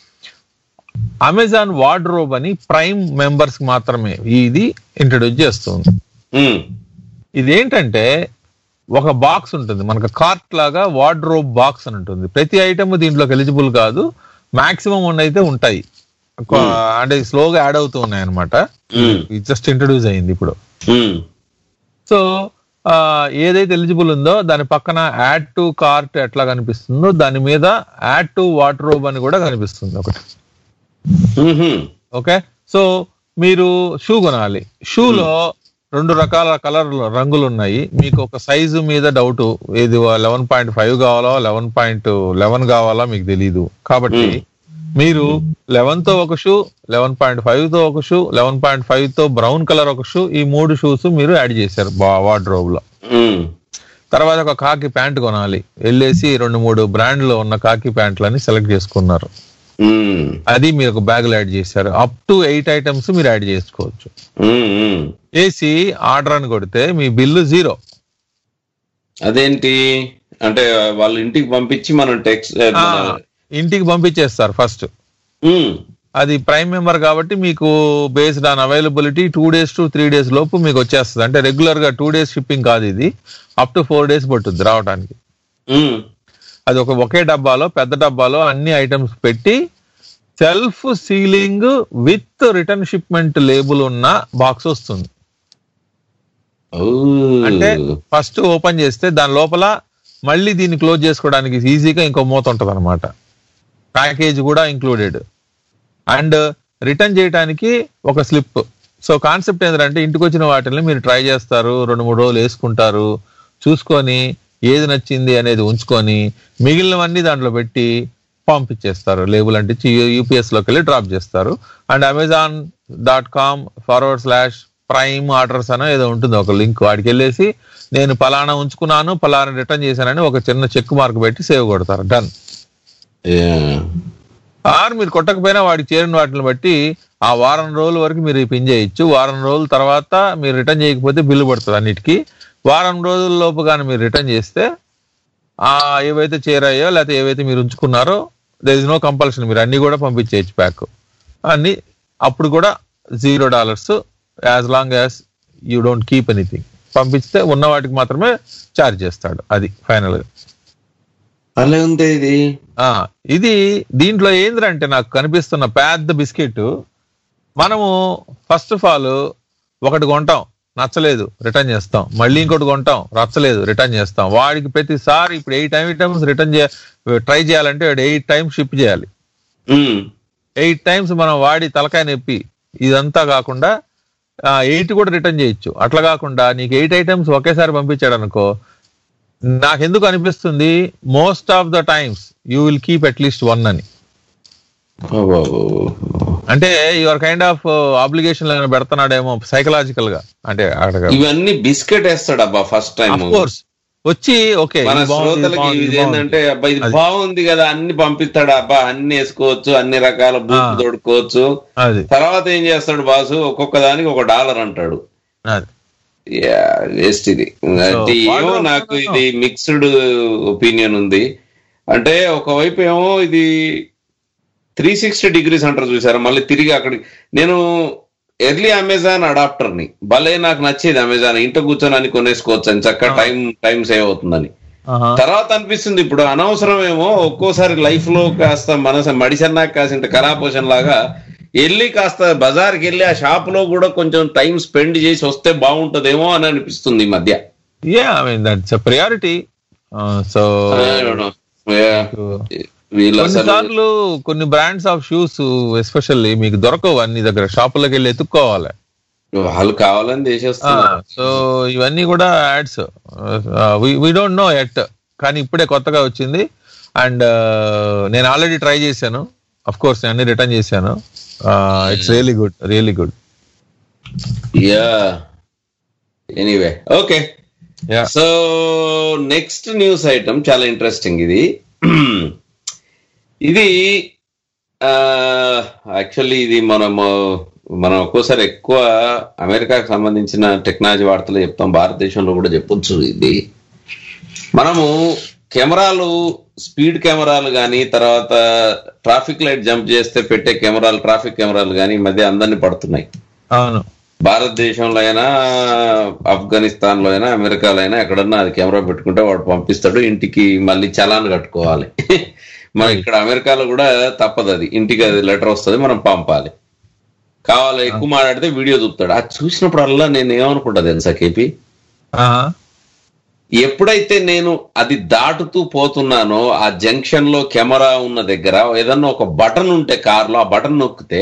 అమెజాన్ వార్డ్రోబ్ అని ప్రైమ్ మెంబర్స్ మాత్రమే ఇది ఇంట్రడ్యూస్ చేస్తుంది ఉమ్, ఇదేంటంటే ఒక బాక్స్ ఉంటుంది మనకు కార్ట్ లాగా వార్డ్రోబ్ బాక్స్ అని ఉంటుంది ప్రతి ఐటమ్ దీంట్లోకి ఎలిజిబుల్ కాదు మాక్సిమం అయితే ఉంటాయి ఒక- అంటే స్లోగా యాడ్ అవుతూ ఉన్నాయి అనమాట ఉమ్, జస్ట్ ఇంట్రడ్యూస్ అయింది ఇప్పుడు ఉమ్. సో ఆ, ఏదైతే ఎలిజిబుల్ ఉందో దాని పక్కన యాడ్ టు కార్ట్ ఎట్లా కనిపిస్తుందో దాని మీద యాడ్ టు వాటర్ అని కూడా కనిపిస్తుంది ఒకటి ఉహుం. ఓకే సో మీరు షూ కొనాలి షూలో రెండు రకాల కలర్ రంగులు ఉన్నాయి మీకు ఒక సైజు మీద డౌట్ ఇది లెవెన్ పాయింట్ ఫైవ్ కావాలా లెవెన్ పాయింట్ లెవెన్ కావాలా మీకు తెలియదు కాబట్టి మీరు లెవెన్ తో ఒక షూ లెవెన్ పాయింట్ ఫైవ్ తో ఒక షూ లెవెన్ పాయింట్ ఫైవ్ తో బ్రౌన్ కలర్ ఒక షూ ఈ మూడు షూస్ మీరు యాడ్ చేశారు వార్డ్రోబ్ లో ఉమ్, తర్వాత ఒక కాకి ప్యాంట్ కొనాలి వెళ్ళేసి రెండు మూడు బ్రాండ్లో ఉన్న కాకి ప్యాంట్లని సెలెక్ట్ చేసుకున్నారు ఉమ్, అది మీరు ఒక బ్యాగ్ లో యాడ్ చేశారు అప్ టు ఎయిట్ ఐటమ్స్ మీరు యాడ్ చేసుకోవచ్చు ఉమ్, ఉమ్. వేసి ఆర్డర్ అని కొడితే మీ బిల్లు జీరో అదేంటి అంటే వాళ్ళ ఇంటికి పంపించి మనం టెక్స్ట్ ఇంటికి పంపించేస్తారు ఫస్ట్ అది ప్రైమ్ మెంబర్ కాబట్టి మీకు based on availability two days to three days లోపు మీకు వచ్చేస్తుంది అంటే రెగ్యులర్ గా టూ డేస్ షిప్పింగ్ కాదు ఇది అప్ టు ఫోర్ డేస్ పట్టుద్ది రావడానికి అది ఒక ఒకే డబ్బాలో పెద్ద డబ్బాలో అన్ని ఐటమ్స్ పెట్టి self sealing with return shipment label ఉన్న బాక్స్ వస్తుంది అంటే ఫస్ట్ ఓపెన్ చేస్తే దాని లోపల మళ్ళీ దీన్ని క్లోజ్ చేసుకోవడానికి ఈజీగా ఇంకో మూత ఉంటది అనమాట ప్యాకేజ్ కూడా ఇంక్లూడెడ్ అండ్ రిటర్న్ చేయడానికి ఒక స్లిప్ సో కాన్సెప్ట్ ఏంటంటే ఇంటికి వచ్చిన వాటిని మీరు ట్రై చేస్తారు రెండు మూడు రోజులు వేసుకుంటారు చూసుకొని ఏది నచ్చింది అనేది ఉంచుకొని మిగిలినవన్నీ దాంట్లో పెట్టి పంపించేస్తారు లేబుల్ అంటించి యూపీఎస్ లోకి వెళ్ళి డ్రాప్ చేస్తారు and Amazon dot com forward slash Prime orders అనో ఏదో ఉంటుంది ఒక లింక్ వాడికి వెళ్ళేసి నేను పలానా ఉంచుకున్నాను పలానా రిటర్న్ చేశానని ఒక చిన్న చెక్ మార్క్ పెట్టి సేవ్ కొడతారు డన్ ఆర్ మీరు కొట్టకపోయినా వాడికి చేరిన వాటిని బట్టి ఆ వారం రోజుల వరకు మీరు ఈ పిన్ చేయొచ్చు వారం రోజుల తర్వాత మీరు రిటర్న్ చేయకపోతే బిల్లు పడుతుంది అన్నిటికీ వారం రోజుల లోపు కానీ మీరు రిటర్న్ చేస్తే ఆ ఏవైతే చేరాయో లేకపోతే ఏవైతే మీరు ఉంచుకున్నారో దర్ ఇస్ నో కంపల్షన్ మీరు అన్ని కూడా పంపించేయచ్చు ప్యాక్ అన్ని అప్పుడు కూడా zero dollars as long as you don't keep anything పంపిస్తే ఉన్న వాటికి మాత్రమే ఛార్జ్ చేస్తాడు అది ఫైనల్ గా అలా ఉంది ఇది ఆ, ఇది దీంట్లో ఏంద్రంటే నాకు కనిపిస్తున్న పెద్ద బిస్కెట్ మనము ఫస్ట్ ఆఫ్ ఆల్ ఒకటి కొంటాం నచ్చలేదు రిటర్న్ చేస్తాం మళ్ళీ ఇంకోటి కొంటాం నచ్చలేదు రిటర్న్ చేస్తాం వాడికి ప్రతిసారి ఇప్పుడు ఎయిట్ ఐటమ్స్ రిటర్న్ చే ట్రై చేయాలంటే వాడు ఎయిట్ టైమ్స్ షిప్ చేయాలి ఎయిట్ టైమ్స్ మనం వాడి తలకాయ నొప్పి ఇదంతా కాకుండా ఎయిట్ కూడా రిటర్న్ చేయొచ్చు అట్లా కాకుండా నీకు ఎయిట్ ఐటమ్స్ ఒకేసారి పంపించాడు అనుకో నాకెందుకు అనిపిస్తుంది most of the times you will keep at least one అని అంటే యువర్ కైండ్ ఆఫ్ ఆబ్లిగేషన్ పెడుతున్నాడేమో సైకలాజికల్ గా అంటే అక్కడ ఇవన్నీ బిస్కెట్ వేస్తాడు అబ్బా ఫస్ట్ టైం కోర్స్ వచ్చి ఓకే మన శ్రోతలకి ఇది ఏంటంటే అబ్బా ఇది బాగుంది కదా అన్ని పంపిస్తాడు అబ్బా అన్ని వేసుకోవచ్చు అన్ని రకాల బూట్లు తోడుకోవచ్చు అది తర్వాత ఏం చేస్తాడు బాసు ఒక్కొక్క దానికి ఒక డాలర్ అంటాడు అది వేస్ట్ ఇది అంటే ఏమో వాడు- నాకు ఇది మిక్స్డ్ ఒపీనియన్ ఉంది అంటే ఒకవైపు ఏమో ఇది త్రీ సిక్స్టీ డిగ్రీస్ అంటారు చూసారా మళ్ళీ తిరిగి అక్కడికి నేను ఎర్లీ అమెజాన్ అడాప్టర్ ని భలే నాకు నచ్చేది అమెజాన్ ఇంట్లో కూర్చొని అని కొనేసుకోవచ్చు అని చక్కగా టైం టైం సేవ్ అవుతుందని తర్వాత అనిపిస్తుంది ఇప్పుడు అనవసరమేమో ఒక్కోసారి లైఫ్ లో కాస్త మనసు మడిసన్నా కాసింత కళాపోషణ లాగా వెళ్ళి కాస్త బజార్కి వెళ్ళి ఆ షాప్ లో కూడా కొంచెం టైం స్పెండ్ చేసి వస్తే బాగుంటదేమో అని అనిపిస్తుంది ఈ మధ్య yeah I mean that's priority so I don't know. Yeah. వీళ్ళు అసలు కొన్నిసార్లు కొన్ని బ్రాండ్స్ ఆఫ్ షూస్ ఎస్పెషల్లీ మీకు దొరకవు అన్ని దగ్గర షాపులకు వెళ్ళి ఎత్తుక్కోవాలి వాళ్ళు కావాలని చేసేస్తున్నారు సో ఇవన్నీ కూడా ads we don't know yet కానీ ఇప్పుడే కొత్తగా వచ్చింది అండ్ నేను ఆల్రెడీ ట్రై చేశాను అఫ్ కోర్స్ నేను అన్ని రిటర్న్ చేశాను it's really good really good yeah anyway okay so next news item చాలా ఇంట్రెస్టింగ్ ఇది ఇది యాక్చువల్లీ ఇది మనము మనం ఒక్కోసారి ఎక్కువ అమెరికాకు సంబంధించిన టెక్నాలజీ వార్తలు చెప్తాం భారతదేశంలో కూడా చెప్పొచ్చు ఇది మనము కెమెరాలు స్పీడ్ కెమెరాలు కానీ తర్వాత ట్రాఫిక్ లైట్ జంప్ చేస్తే పెట్టే కెమెరాలు ట్రాఫిక్ కెమెరాలు కానీ ఈ మధ్య అందరినీ పడుతున్నాయి అవును భారతదేశంలో అయినా ఆఫ్ఘనిస్తాన్ లో అయినా అమెరికాలో అయినా ఎక్కడన్నా అది కెమెరా పెట్టుకుంటే వాడు పంపిస్తాడు ఇంటికి మళ్ళీ చలాన్ కట్టుకోవాలి మన ఇక్కడ అమెరికాలో కూడా తప్పదు అది ఇంటికి అది లెటర్ వస్తుంది మనం పంపాలి కావాలి ఎక్కువ మాట్లాడితే వీడియో చూపుతాడు అది చూసినప్పుడల్లా నేను ఏమనుకుంటా తెలుసా కేపీ ఎప్పుడైతే నేను అది దాటుతూ పోతున్నానో ఆ జంక్షన్ లో కెమెరా ఉన్న దగ్గర ఏదన్నా ఒక బటన్ ఉంటే కార్ లో ఆ బటన్ నొక్కితే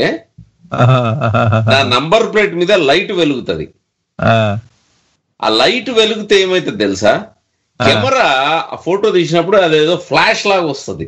నా నంబర్ ప్లేట్ మీద లైట్ వెలుగుతుంది ఆ లైట్ వెలుగుతే ఏమైతుంది తెలుసా కెమెరా ఫోటో తీసినప్పుడు అదేదో ఫ్లాష్ లాగా వస్తుంది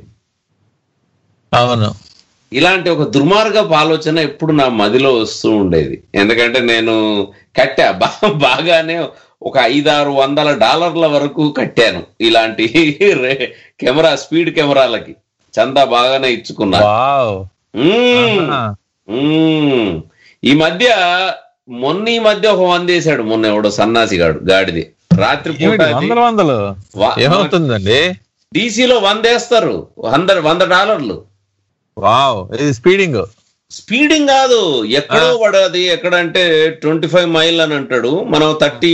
అవును ఇలాంటి ఒక దుర్మార్గపు ఆలోచన ఎప్పుడు నా మదిలో వస్తూ ఉండేది ఎందుకంటే నేను కట్టా బా- బాగానే ఒక ఐదారు వందల డాలర్ల వరకు కట్టాను ఇలాంటి రే- కెమెరా స్పీడ్ కెమెరాలకి చందా బాగానే ఇచ్చుకున్నా మ్మ్. మ్మ్. ఈ మధ్య మొన్న ఈ మధ్య ఒక వంద వేసాడు మొన్న ఎవడో సన్నాసి గాడు గాడిది రాత్రి పూట ఏమిటి అది- వందలు వందలు వా- ఏమవుతుందండి డీసీలో వంద వేస్తారు వంద వంద డాలర్లు వావ్ ఇది స్పీడింగ్ స్పీడింగ్ కాదు ఎక్కడో వాడు అది ఎక్కడ అంటే ట్వంటీ ఫైవ్ మైల్ అని అంటాడు మనం థర్టీ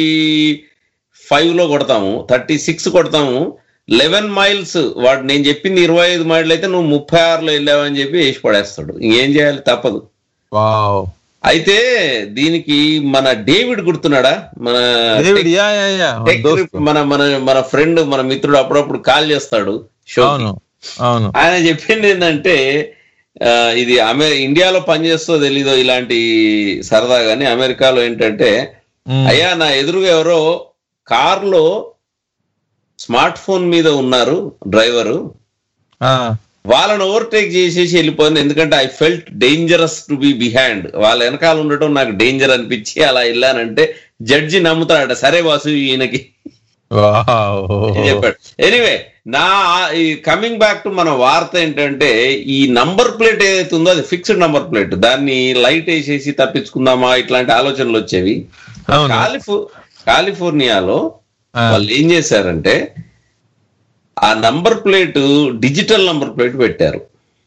ఫైవ్ లో కొడతాము థర్టీ సిక్స్ కొడతాము లెవెన్ మైల్స్ వాడు నేను చెప్పింది ఇరవై ఐదు మైళ్ళు అయితే నువ్వు ముప్పై ఆరులో వెళ్ళావని చెప్పి వేసి పడేస్తాడు ఇంకేం చేయాలి తప్పదు వావ్ అయితే దీనికి మన డేవిడ్ గుర్తున్నాడా మన డేవిడ్, యా, యా, యా, మన టెక్ దోస్తు. మన మన మన ఫ్రెండ్ మన మిత్రుడు అప్పుడప్పుడు కాల్ చేస్తాడు షో అవును అవును ఆయన చెప్పింది ఏంటంటే ఆ, ఇది అమె ఇండియాలో పనిచేస్తో తెలీదో ఇలాంటి సరదా గాని అమెరికాలో ఏంటంటే అయ్యా నా ఎదురుగా ఎవరో కార్లో స్మార్ట్ ఫోన్ మీద ఉన్నారు డ్రైవరు వాళ్ళని ఓవర్టేక్ చేసేసి వెళ్ళిపోయింది ఎందుకంటే I felt dangerous to be behind వాళ్ళ వెనకాల ఉండటం నాకు డేంజర్ అనిపించి అలా వెళ్ళానంటే జడ్జి నమ్ముతాడట సరే వాసు ఈయనకి అని చెప్పాడు ఎనీవే నా ఈ కమింగ్ బ్యాక్ టు మన వార్త ఏంటంటే ఈ నంబర్ ప్లేట్ ఏదైతే ఉందో అది ఫిక్స్డ్ నంబర్ ప్లేట్ దాన్ని లైట్ వేసేసి తప్పించుకుందామా ఇట్లాంటి ఆలోచనలు వచ్చేవి కాలిఫో కాలిఫోర్నియాలో వాళ్ళు ఏం చేశారంటే ఆ number plate digital number plate పెట్టారు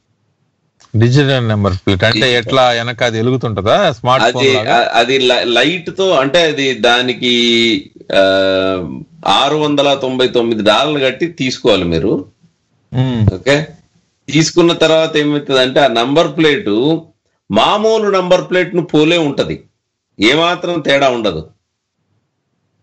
డిజిటల్ నెంబర్ ప్లేట్ అంటే ఎట్లా వెనక అది వెలుగుతుంటదా స్మార్ట్ అది ఫోన్ ఆ- అది లైట్ తో అంటే అది దానికి ఆ, ఆరు వందల తొంభై తొమ్మిది డాలర్లు కట్టి తీసుకోవాలి మీరు ఓకే తీసుకున్న తర్వాత ఏమవుతుంది అంటే ఆ నంబర్ ప్లేటు మామూలు నంబర్ ప్లేట్ ను పోలే ఉంటది ఏమాత్రం తేడా ఉండదు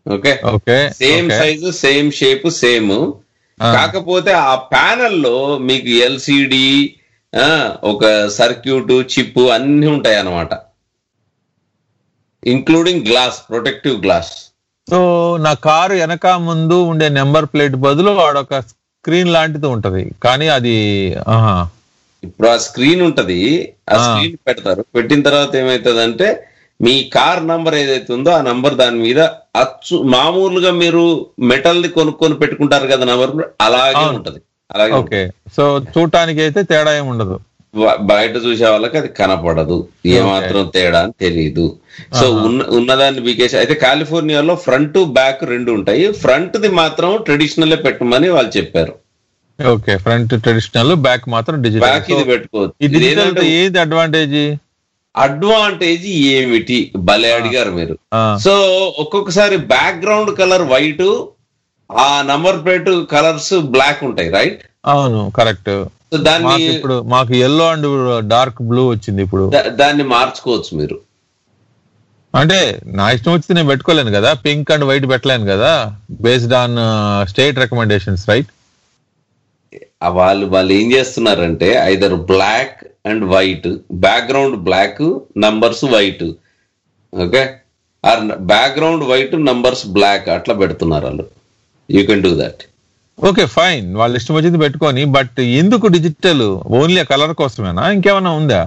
okay okay same okay. Size same shape same ఆ. కాకపోతే ఆ ప్యానెల్ లో మీకు ఎల్సిడి ఒక సర్క్యూట్ చిప్ అన్ని ఉంటాయి అన్నమాట including glass protective glass so నా కారు వెనక ముందు ఉండే నెంబర్ ప్లేట్ బదులు వాడొక స్క్రీన్ లాంటిది ఉంటది కానీ అది ఆహా ఇప్పుడు ఆ స్క్రీన్ ఉంటది ఆ ఆ. స్క్రీన్ పెడతారు పెట్టిన తర్వాత ఏమైతుందంటే మీ కార్ నంబర్ ఏదైతే ఉందో ఆ నంబర్ దాని మీద అచ్చు మామూలుగా మీరు మెటల్ ది కొనుక్కొని పెట్టుకుంటారు కదా నంబర్ అలాగే అవును. ఉంటది అలాగే ఓకే సో చూడటానికి అయితే తేడా ఏమి ఉండదు బ- బయట చూసే వాళ్ళకి అది కనపడదు ఏమాత్రం తేడా అని తెలియదు సో ఆహా. ఉన్న ఉన్నదాన్ని బీకేసి అయితే కాలిఫోర్నియాలో ఫ్రంట్ బ్యాక్ రెండు ఉంటాయి ఫ్రంట్ ది మాత్రం ట్రెడిషనల్ పెట్టమని వాళ్ళు చెప్పారు ఓకే ఫ్రంట్ ట్రెడిషనల్ బ్యాక్ మాత్రం డిజిటల్ బ్యాక్ ఇది పెట్టుకోవచ్చు ఈ ఇది డిజిటల్ ఏంటంటే ఏది అడ్వాంటేజ్ అడ్వాంటేజ్ ఏమిటి భలే అడిగారు మీరు ఆ. సో ఒక్కొక్కసారి బ్యాక్గ్రౌండ్ కలర్ వైట్ ఆ నంబర్ ప్లేట్ కలర్స్ బ్లాక్ ఉంటాయి రైట్ అవును కరెక్ట్ సో దాన్ని మాకు ఇప్పుడు మాకు ఎల్లో అండ్ డార్క్ బ్లూ వచ్చింది ఇప్పుడు దా- దాన్ని మార్చుకోవచ్చు మీరు అంటే నా ఇష్టం వచ్చి నేను పెట్టుకోలేను కదా పింక్ అండ్ వైట్ పెట్టలేను కదా based on state recommendations right ఆ వాళ్ళు వాళ్ళు ఏం చేస్తున్నారంటే either black and white background black numbers white okay or background white numbers black అట్లా పెడుతున్నారు వాళ్ళు you can do that okay fine వాళ్ళ ఇష్టం వచ్చింది పెట్టుకొని బట్ ఎందుకు డిజిటల్ ఓన్లీ కలర్ కోసమేనా ఇంకేమైనా ఉందా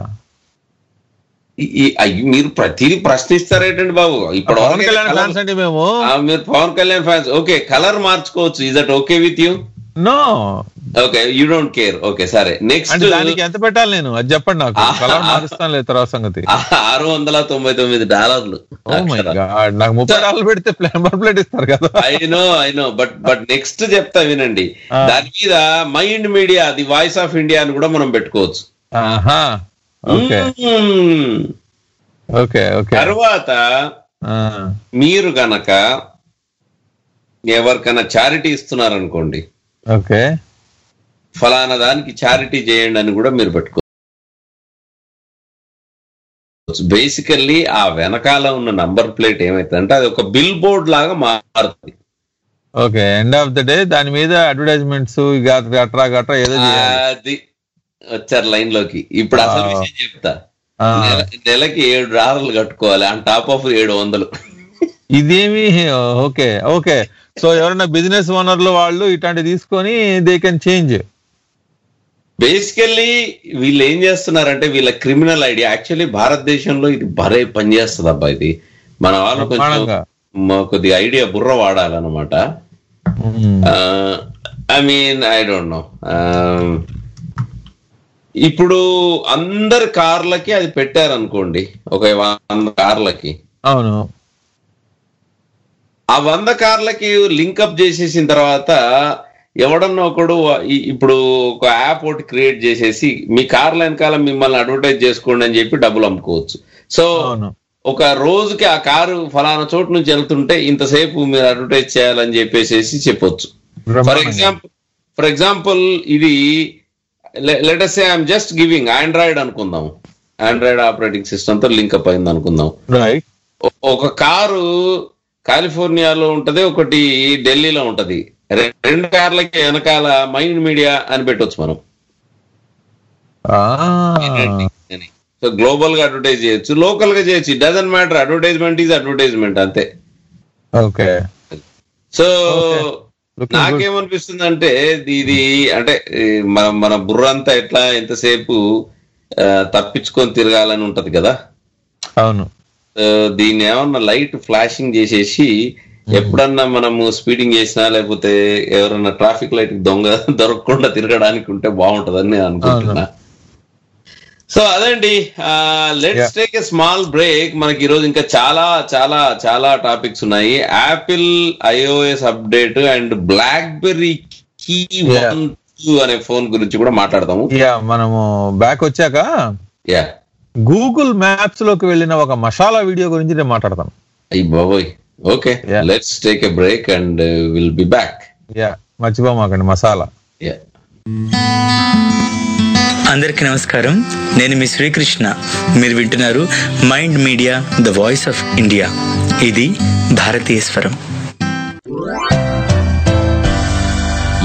మీరు ప్రతిదీ ప్రశ్నిస్తారేటండి బాబు ఇప్పుడు Pavan okay Kalyan colour- fans అంటే మేము ఆ, మీరు Pavan Kalyan fans okay colour మార్చుకోవచ్చు is that okay with you no okay you don't care okay సరే నెక్స్ట్ అంటే దానికి ఎంత పెట్టాలి నేను అది చెప్పండి నాకు కలర్ మారుస్తాను లేదు తర్వాత సంగతి ఆరు వందల తొంభై తొమ్మిది డాలర్లు Oh my God, నాకు ముప్పై డాలర్లు పెడితే నెంబర్ ప్లేట్ ఇస్తారు కదా I know I know but but next చెప్తా వినండి దాని మీద Mind media the voice of India అని కూడా మనం పెట్టుకోవచ్చు ఆహా ఓకే మ్మ్. ఓకే ఓకే తర్వాత మీరు గనక ఎవరికైనా చారిటీ ఇస్తున్నారనుకోండి ఓకే ఫలానా దానికి చారిటీ చేయండి అని కూడా మీరు పెట్టుకోవచ్చు బేసికల్లీ ఆ వెనకాల ఉన్న నంబర్ ప్లేట్ ఏమైతుందంటే అది ఒక బిల్ బోర్డ్ లాగా మారుతుంది okay end of the day దాని మీద అడ్వర్టైజ్మెంట్స్ గట్రా గట్రా ఏదో చేయాలి అది వచ్చారు లైన్ లోకి ఇప్పుడు అసలు Wow. విషయం చెప్తా ఆ. నెల- నెలకి ఏడు డాలర్లు కట్టుకోవాలి ఆన్ టాప్ ఆఫ్ ఏడు వందలు ఇదేమి ఓకే ఓకే సో ఎవరైనా బిజినెస్ ఓనర్లు వాళ్ళు ఇట్లాంటి తీసుకొని దే కెన్ చేంజ్ బేసికల్లీ వీళ్ళు ఏం చేస్తున్నారంటే వీళ్ళ క్రిమినల్ ఐడియా యాక్చువల్లీ భారతదేశంలో ఇది భలే పనిచేస్తుంది అబ్బా ఇది మన వాళ్ళు కొంచెం బ్రహ్మాండంగా. మా- కొద్దిగా ఐడియా బుర్ర వాడాలన్నమాట I mean I don't know ఇప్పుడు అందరి కార్లకి అది పెట్టారనుకోండి ఒక వంద కార్లకి అవును ఆ వంద కార్లకి లింకప్ చేసేసిన తర్వాత ఎవడన్నా ఒకడు ఈ- ఇప్పుడు ఒక యాప్ ఒకటి క్రియేట్ చేసేసి మీ కార్ల వెనకాల మిమ్మల్ని అడ్వర్టైజ్ చేసుకోండి అని చెప్పి డబ్బులు అమ్ముకోవచ్చు సో అవును ఒక రోజుకి ఆ కారు ఫలానా చోటు నుంచి వెళ్తుంటే ఇంతసేపు మీరు అడ్వర్టైజ్ చేయాలని చెప్పేసి చెప్పొచ్చు ఫర్ బ్రహ్మాండంగా. ఎగ్జాంపుల్ ఫర్ ఎగ్జాంపుల్ ఇది let's I'm just giving Android అనుకుందాం ఆండ్రాయిడ్ ఆపరేటింగ్ సిస్టమ్ తో లింకప్ అయింది అనుకుందాం రైట్ ఒ- ఒక కారు కాలిఫోర్నియాలో ఉంటది ఒకటి ఢిల్లీలో ఉంటది రె- రెండు కార్లకి వెనకాల మైండ్ మీడియా అని పెట్టొచ్చు మనం సో గ్లోబల్ గా అడ్వర్టైజ్ చేయొచ్చు లోకల్ గా చేయొచ్చు doesn't matter advertisement is advertisement అంతే ఓకే సో Looking నాకేమనిపిస్తుంది అంటే ఇది అంటే ఈ మన మన బుర్ర అంతా ఎట్లా ఎంతసేపు ఆ, తప్పించుకొని తిరగాలని ఉంటది కదా అవును ఆ, దీన్ని ఏమన్నా లైట్ ఫ్లాషింగ్ చేసేసి ఎప్పుడన్నా మనము స్పీడింగ్ చేసినా లేకపోతే ఎవరన్నా ట్రాఫిక్ లైట్ దొంగ దొరకకుండా తిరగడానికి ఉంటే బాగుంటదని నేను అనుకుంటున్నా సో అదండి let's take a small break మనకి ఈరోజు ఇంకా చాలా చాలా చాలా టాపిక్స్ ఉన్నాయి Apple iOS update and BlackBerry key one అనే ఫోన్ గురించి కూడా మాట్లాడతాము యా మనము బ్యాక్ వచ్చాక యా గూగుల్ మ్యాప్స్ లోకి వెళ్ళిన ఒక మసాలా వీడియో గురించి నేను మాట్లాడతాను అయ్యి బాబోయ్ okay let's take a break and will be back yeah మర్చిపోమాకండి మసాలా యా అందరికీ నమస్కారం నేను మీ శ్రీకృష్ణ మీరు వింటున్నారు Mind Media the voice of India ఇది భారతీయ స్వరం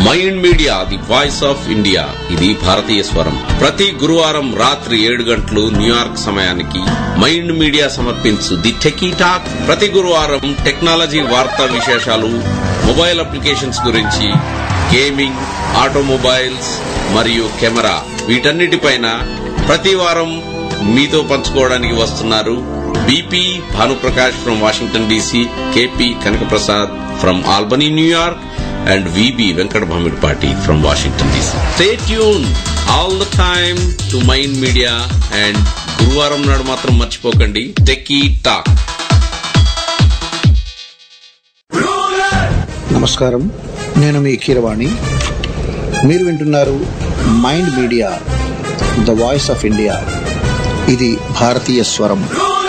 Mind media the voice of India ఇది భారతీయ స్వరం ప్రతి గురువారం రాత్రి ఏడు గంటలు న్యూయార్క్ సమయానికి మైండ్ మీడియా సమర్పించు ది టెకీ టాక్ ప్రతి గురువారం టెక్నాలజీ వార్తా విశేషాలు మొబైల్ అప్లికేషన్స్ గురించి గేమింగ్ ఆటోమొబైల్స్ మరియు కెమెరా వీటన్నిటిపైన ప్రతి వారం మీతో పంచుకోవడానికి వస్తున్నారు BP Bhanuprakash from Washington DC KP Kanakaprasad from Albany New York and VB Venkat Bhamidpati from Washington DC. Stay tuned all the time to Mind Media and గురువారం నాడు మాత్రం మర్చిపోకండి టెకీ టాక్ నమస్కారం నేను మీ కీరవాణి మీరు వింటున్నారు Mind Media the voice of India ఇది భారతీయ స్వరం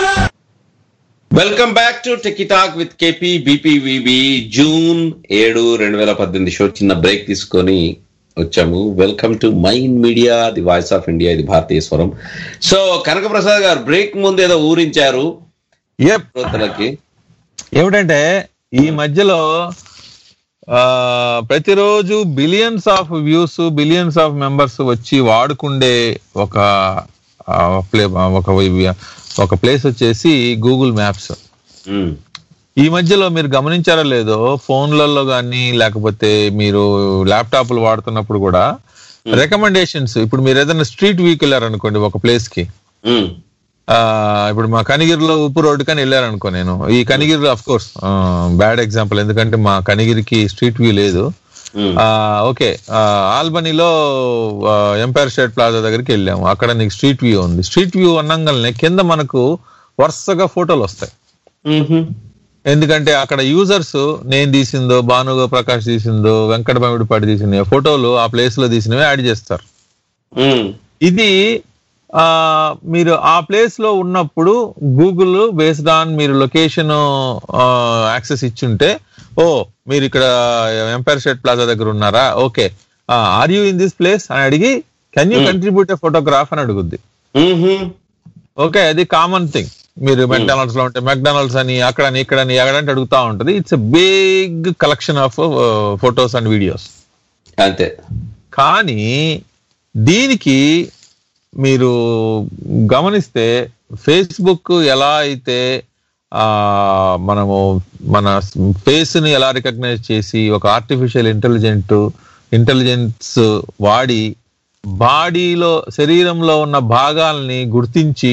welcome back to Techie Talk with KP BP VB June ఏడు రెండు వేల పద్దెనిమిది షో చిన్న బ్రేక్ తీసుకొని వచ్చాము welcome to mind media the voice of India ఇది భారతీయ స్వరం సో కనకప్రసాద్ గారు బ్రేక్ ముందు ఏదో ఊరించారు శ్రోతలకి ఏమిటంటే ఈ మధ్యలో ఆ, ప్రతిరోజు billions of views billions of members వచ్చి వాడుకుండే ఒక ఆ, ప్లే ఒక ఒక ప్లేస్ వచ్చేసి గూగుల్ మ్యాప్స్ ఈ మధ్యలో మీరు గమనించారో లేదో ఫోన్లలో కానీ లేకపోతే మీరు ల్యాప్టాప్లు వాడుతున్నప్పుడు కూడా రికమెండేషన్స్ ఇప్పుడు మీరు ఏదైనా స్ట్రీట్ వీక్ వెళ్ళారనుకోండి ఒక ప్లేస్ కి ఆ, ఇప్పుడు మా కనిగిరిలో ఉప్పు రోడ్డు కానీ వెళ్ళారనుకో నేను ఈ కనిగిరిలో అఫ్ కోర్స్ బ్యాడ్ ఎగ్జాంపుల్ ఎందుకంటే మా కనిగిరికి స్ట్రీట్ వ్యూ లేదు ఆ, ఓకే ఆ, ఆల్బనీలో ఆ, ఎంపైర్ స్టేట్ ప్లాజా దగ్గరికి వెళ్ళాము అక్కడ నీకు స్ట్రీట్ వ్యూ ఉంది స్ట్రీట్ వ్యూ అన్నంగానే కింద మనకు వరుసగా ఫోటోలు వస్తాయి ఎందుకంటే అక్కడ యూజర్స్ నేను తీసిందో భానుగా ప్రకాష్ తీసిందో వెంకట పాటి తీసిన ఫోటోలు ఆ ప్లేస్ లో తీసినవి యాడ్ చేస్తారు ఇది ఆ మీరు ఆ ప్లేస్ లో ఉన్నప్పుడు గూగుల్ బేస్డ్ ఆన్ మీరు లొకేషన్ యాక్సెస్ ఇచ్చుంటే ఓ మీరు ఇక్కడ ఎంపైర్ స్టేట్ ప్లాజా దగ్గర ఉన్నారా okay are you in this place అని అడిగి can you Hmm. Contribute photograph అని అడుగుద్ది ఓకే అది కామన్ థింగ్ మీరు మెక్డానల్డ్స్ లో ఉంటే మెక్డానల్డ్స్ అని అక్కడ ఇక్కడ అని ఎక్కడంటే అడుగుతా ఉంటది it's a big collection of photos and videos అంతే కానీ దీనికి మీరు గమనిస్తే ఫేస్బుక్ ఎలా అయితే ఆ మనము మన ఫేస్ ని ఎలా రికగ్నైజ్ చేసి ఒక ఆర్టిఫిషియల్ ఇంటెలిజెంట్ ఇంటెలిజెన్స్ వాడి బాడీలో శరీరంలో ఉన్న భాగాల్ని గుర్తించి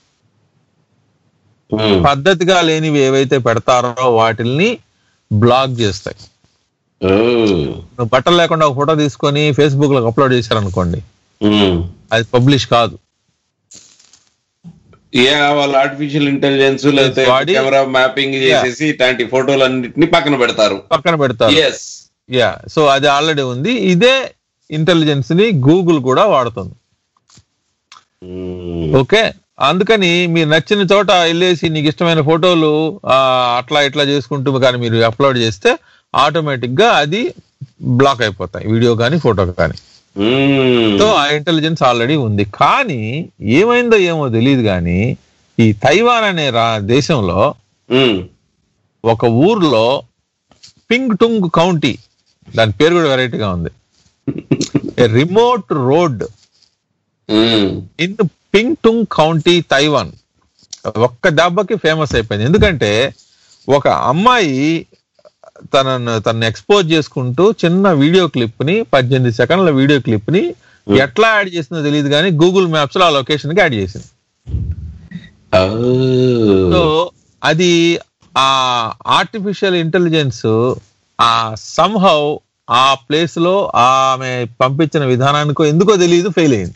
పద్ధతిగా లేనివి ఏవైతే పెడతారో వాటిల్ని బ్లాక్ చేస్తాయి నువ్వు బట్టలు లేకుండా ఒక ఫోటో తీసుకొని ఫేస్బుక్ లో అప్లోడ్ చేశారనుకోండి అది పబ్లిష్ కాదు ఏ వాళ్ళ ఆర్టిఫిషియల్ ఇంటెలిజెన్స్ లేకపోతే వాడి- కెమెరా మ్యాపింగ్ చేసేసి ఇట్లాంటి ఫోటోలన్నింటినీ పక్కన పెడతారు పక్కన పెడతారు ఎస్ యా సో అది ఆల్రెడీ ఉంది ఇదే ఇంటెలిజెన్స్ ని గూగుల్ కూడా వాడుతుంది ఓకే అందుకని మీరు నచ్చిన చోట వెళ్ళేసి నీకు ఇష్టమైన ఫోటోలు ఆ, అట్లా ఇట్లా చేసుకుంటూ కానీ మీరు అప్లోడ్ చేస్తే ఆటోమేటిక్ గా అది బ్లాక్ అయిపోతాయి వీడియో కానీ ఫోటో కానీ సో ఆ ఇంటెలిజెన్స్ ఆల్రెడీ ఉంది కానీ ఏమైందో ఏమో తెలియదు కానీ ఈ తైవాన్ అనే రా దేశంలో ఒక ఊర్లో పింగ్ టుంగ్ కౌంటీ దాని పేరు కూడా వెరైటీగా ఉంది remote road in Pingtung County Taiwan ఒక్క దెబ్బకి ఫేమస్ అయిపోయింది ఎందుకంటే ఒక అమ్మాయి తనను తనను ఎక్స్పోజ్ చేసుకుంటూ చిన్న వీడియో క్లిప్ ని పద్దెనిమిది సెకండ్ల వీడియో క్లిప్ ని ఎట్లా యాడ్ చేసిందో తెలియదు కానీ గూగుల్ మ్యాప్స్ లో ఆ లొకేషన్ కి యాడ్ చేసింది సో అది ఆ ఆర్టిఫిషియల్ ఇంటెలిజెన్స్ ఆ సంహౌ ఆ ప్లేస్ లో ఆమె పంపించిన విధానానికో ఎందుకో తెలియదు ఫెయిల్ అయింది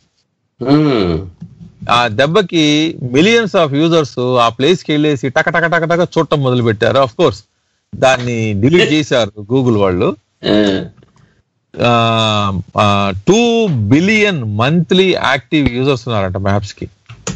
ఆ దెబ్బకి మిలియన్స్ ఆఫ్ యూజర్స్ ఆ ప్లేస్ కి వెళ్ళేసి టక టక టక టక చూడటం మొదలు పెట్టారు ఆఫ్ కోర్స్ దాన్ని డిలీట్ చేశారు గూగుల్ వాళ్ళు two billion monthly active users ఉన్నారంట మ్యాప్స్ కి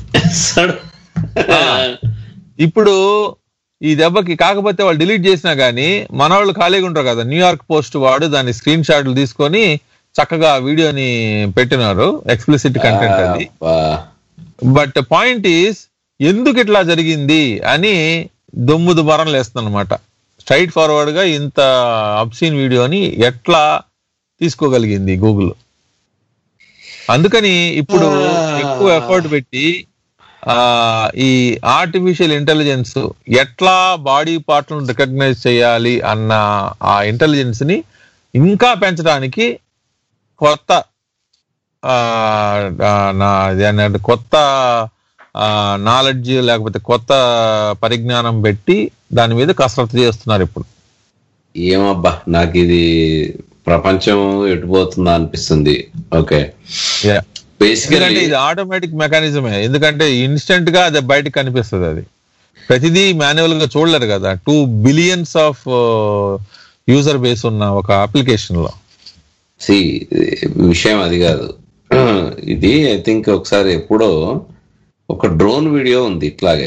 ఆ, ఇప్పుడు ఈ దెబ్బకి కాకపోతే వాళ్ళు డిలీట్ చేసినా గానీ మన వాళ్ళు ఖాళీగా ఉంటారు కదా న్యూయార్క్ పోస్ట్ వాడు దాని స్క్రీన్ షాట్లు తీసుకొని చక్కగా ఆ వీడియోని పెట్టినారు ఎక్స్ప్లిసిట్ కంటెంట్ అది బట్ పాయింట్ ఈస్ ఎందుకు ఇట్లా జరిగింది అని దొమ్ము దుమారం లేస్తుంది అనమాట స్ట్రైట్ ఫార్వర్డ్ గా ఇంత అబ్సీన్ వీడియోని ఎట్లా తీసుకోగలిగింది గూగుల్ అందుకని ఇప్పుడు ఎక్కువ ఎఫర్ట్ పెట్టి ఆ ఈ ఆర్టిఫిషియల్ ఇంటెలిజెన్స్ ఎట్లా బాడీ పార్ట్లను రికగ్నైజ్ చేయాలి అన్న ఆ ఇంటెలిజెన్స్ ని ఇంకా పెంచడానికి కొత్త ఆ, ఆ, నా ఇదేంటంటే కొత్త నాలెడ్జ్ లేకపోతే కొత్త పరిజ్ఞానం పెట్టి దాని మీద కసరత్తు చేస్తున్నారు ఇప్పుడు ఏమబ్బా నాకు ఇది ప్రపంచం ఎటుపోతుందా అనిపిస్తుంది ఓకే ఎందుకంటే బేసికలీ ఇది ఆటోమేటిక్ మెకానిజమే ఎందుకంటే ఇన్స్టెంట్ గా అది బయటకు కనిపిస్తుంది అది ప్రతిదీ మాన్యువల్ గా చూడలేరు కదా two billions of user base ఉన్న ఒక అప్లికేషన్ లో సి విషయం అది కాదు ఇది ఐ థింక్ ఒకసారి ఎప్పుడో ఒక డ్రోన్ వీడియో ఉంది ఇట్లాగే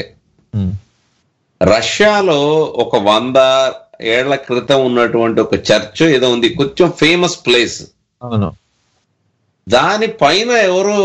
రష్యాలో ఒక వంద ఏళ్ల క్రితం ఉన్నటువంటి ఒక చర్చ్ ఏదో ఉంది కొంచెం ఫేమస్ ప్లేస్ అవును దాని పైన ఎవరో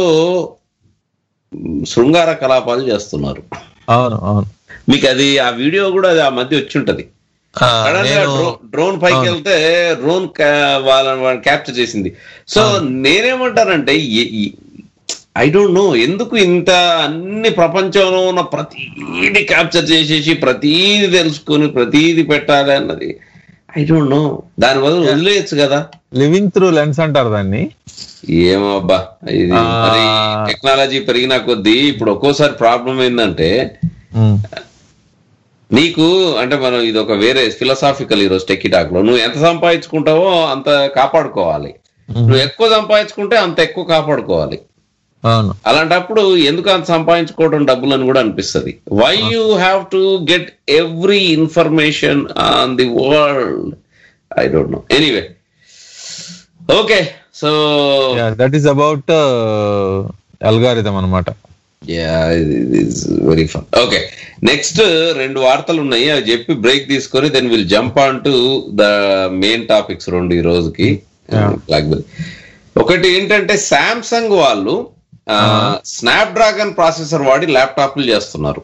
శృంగార కలాపాలు చేస్తున్నారు అవును అవును మీకు అది ఆ వీడియో కూడా అది ఆ మధ్య వచ్చి ఉంటది ఆ, సడన్ గా నేను- డ్రో- డ్రోన్ పైకి అవును. వెళ్తే డ్రోన్ కా- వాళ్ళని క్యాప్చర్ చేసింది సో నేనేమంటానంటే ఐ డోంట్ నో ఎందుకు ఇంత అన్ని ప్రపంచంలో ఉన్న ప్రతీది క్యాప్చర్ చేసేసి ప్రతీది తెలుసుకొని ప్రతీది పెట్టాలి అన్నది ఐ డోంట్ నో దాని బదులు వదిలేయచ్చు కదా లివింగ్ త్రూ లెన్స్ అంటారు దాన్ని ఏమో అబ్బా ఇది ఆ. మరి టెక్నాలజీ పెరిగిన కొద్దీ ఇప్పుడు ఒక్కోసారి ప్రాబ్లం ఏంటంటే నీకు అంటే మనం ఇది ఒక వేరే ఫిలసాఫికల్ ఈరోజు టెక్కిటాక్ లో నువ్వు ఎంత సంపాదించుకుంటావో అంత కాపాడుకోవాలి నువ్వు ఎక్కువ సంపాదించుకుంటే అంత ఎక్కువ కాపాడుకోవాలి అవును అలాంటప్పుడు ఎందుకు అంత సంపాదించుకోవడం డబ్బులు అని కూడా అనిపిస్తుంది why you have to get every information on the world I don't know anyway okay so that is about algorithm అనమాట వెరీ ఫన్ ఓకే నెక్స్ట్ రెండు వార్తలు ఉన్నాయి అవి చెప్పి బ్రేక్ తీసుకొని then will jump on to the main topics రెండు ఈ రోజుకి బ్లాక్బెర్రీ ఒకటి ఏంటంటే సామ్సంగ్ వాళ్ళు స్నాప్ డ్రాగన్ ప్రాసెసర్ వాడి ల్యాప్టాప్లు చేస్తున్నారు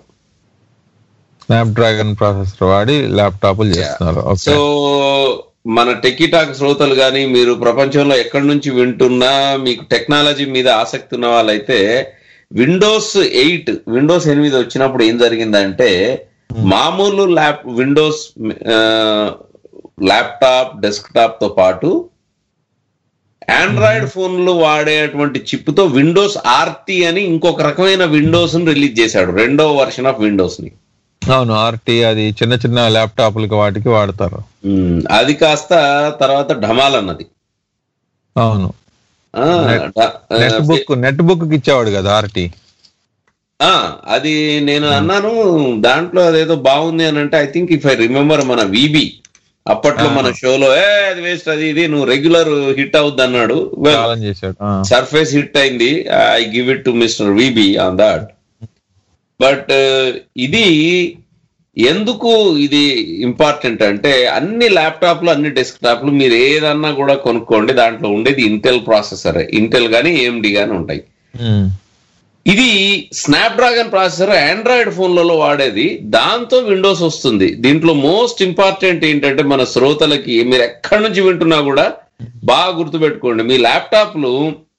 స్నాప్ డ్రాగన్ ప్రాసెసర్ వాడి ల్యాప్టాప్లు చేస్తున్నారు సో ఓకే మన టెక్కిటాక్ శ్రోతలు కానీ మీరు ప్రపంచంలో ఎక్కడి నుంచి వింటున్నా మీకు టెక్నాలజీ మీద ఆసక్తి ఉన్న వాళ్ళైతే విండోస్ ఎయిట్ విండోస్ ఎనిమిది వచ్చినప్పుడు ఏం జరిగిందంటే మామూలు ల్యాప్ విండోస్ ల్యాప్టాప్ డెస్క్టాప్ తో పాటు ఆండ్రాయిడ్ ఫోన్లు వాడేటువంటి చిప్ తో విండోస్ ఆర్టీ అని ఇంకొక రకమైన విండోస్ రిలీజ్ చేశాడు రెండో వర్షన్ ఆఫ్ విండోస్ ని అవును ఆర్టీ అది చిన్న చిన్న ల్యాప్టాప్లకి వాటికి వాడతారు ఉమ్, అది కాస్త తర్వాత ఢమాల్ అన్నది అవును ఆ, డ- ఆ, నెట్ బుక్ నెట్ బుక్ కి ఇచ్చేవాడు కదా ఆర్టీ ఆ, అది నేను అన్నాను దాంట్లో అదేదో బాగుంది అని అంటే I think if I remember మన విబి అప్పట్లో మన షోలో ఏ అది వేస్ట్ అది ఇది నువ్వు రెగ్యులర్ హిట్ అవుద్ది అన్నాడు ఛాలెంజ్ చేశాడు ఆ. సర్ఫేస్ హిట్ అయింది I give it to Mr VB on that but ఇది ఎందుకు ఇది ఇంపార్టెంట్ అంటే అన్ని ల్యాప్టాప్లు అన్ని డెస్క్టాప్లు మీరు ఏదన్నా కూడా కొనుక్కోండి దాంట్లో ఉండేది ఇంటెల్ ప్రాసెసర్ ఇంటెల్ గానీ ఏఎండి గానీ ఉంటాయి ఉమ్. ఇది స్నాప్ డ్రాగన్ ప్రాసెసర్ ఆండ్రాయిడ్ ఫోన్లలో వాడేది దాంతో విండోస్ వస్తుంది దీంట్లో మోస్ట్ ఇంపార్టెంట్ ఏంటంటే మన శ్రోతలకి మీరు ఎక్కడి నుంచి వింటున్నా కూడా బాగా గుర్తుపెట్టుకోండి మీ ల్యాప్టాప్లు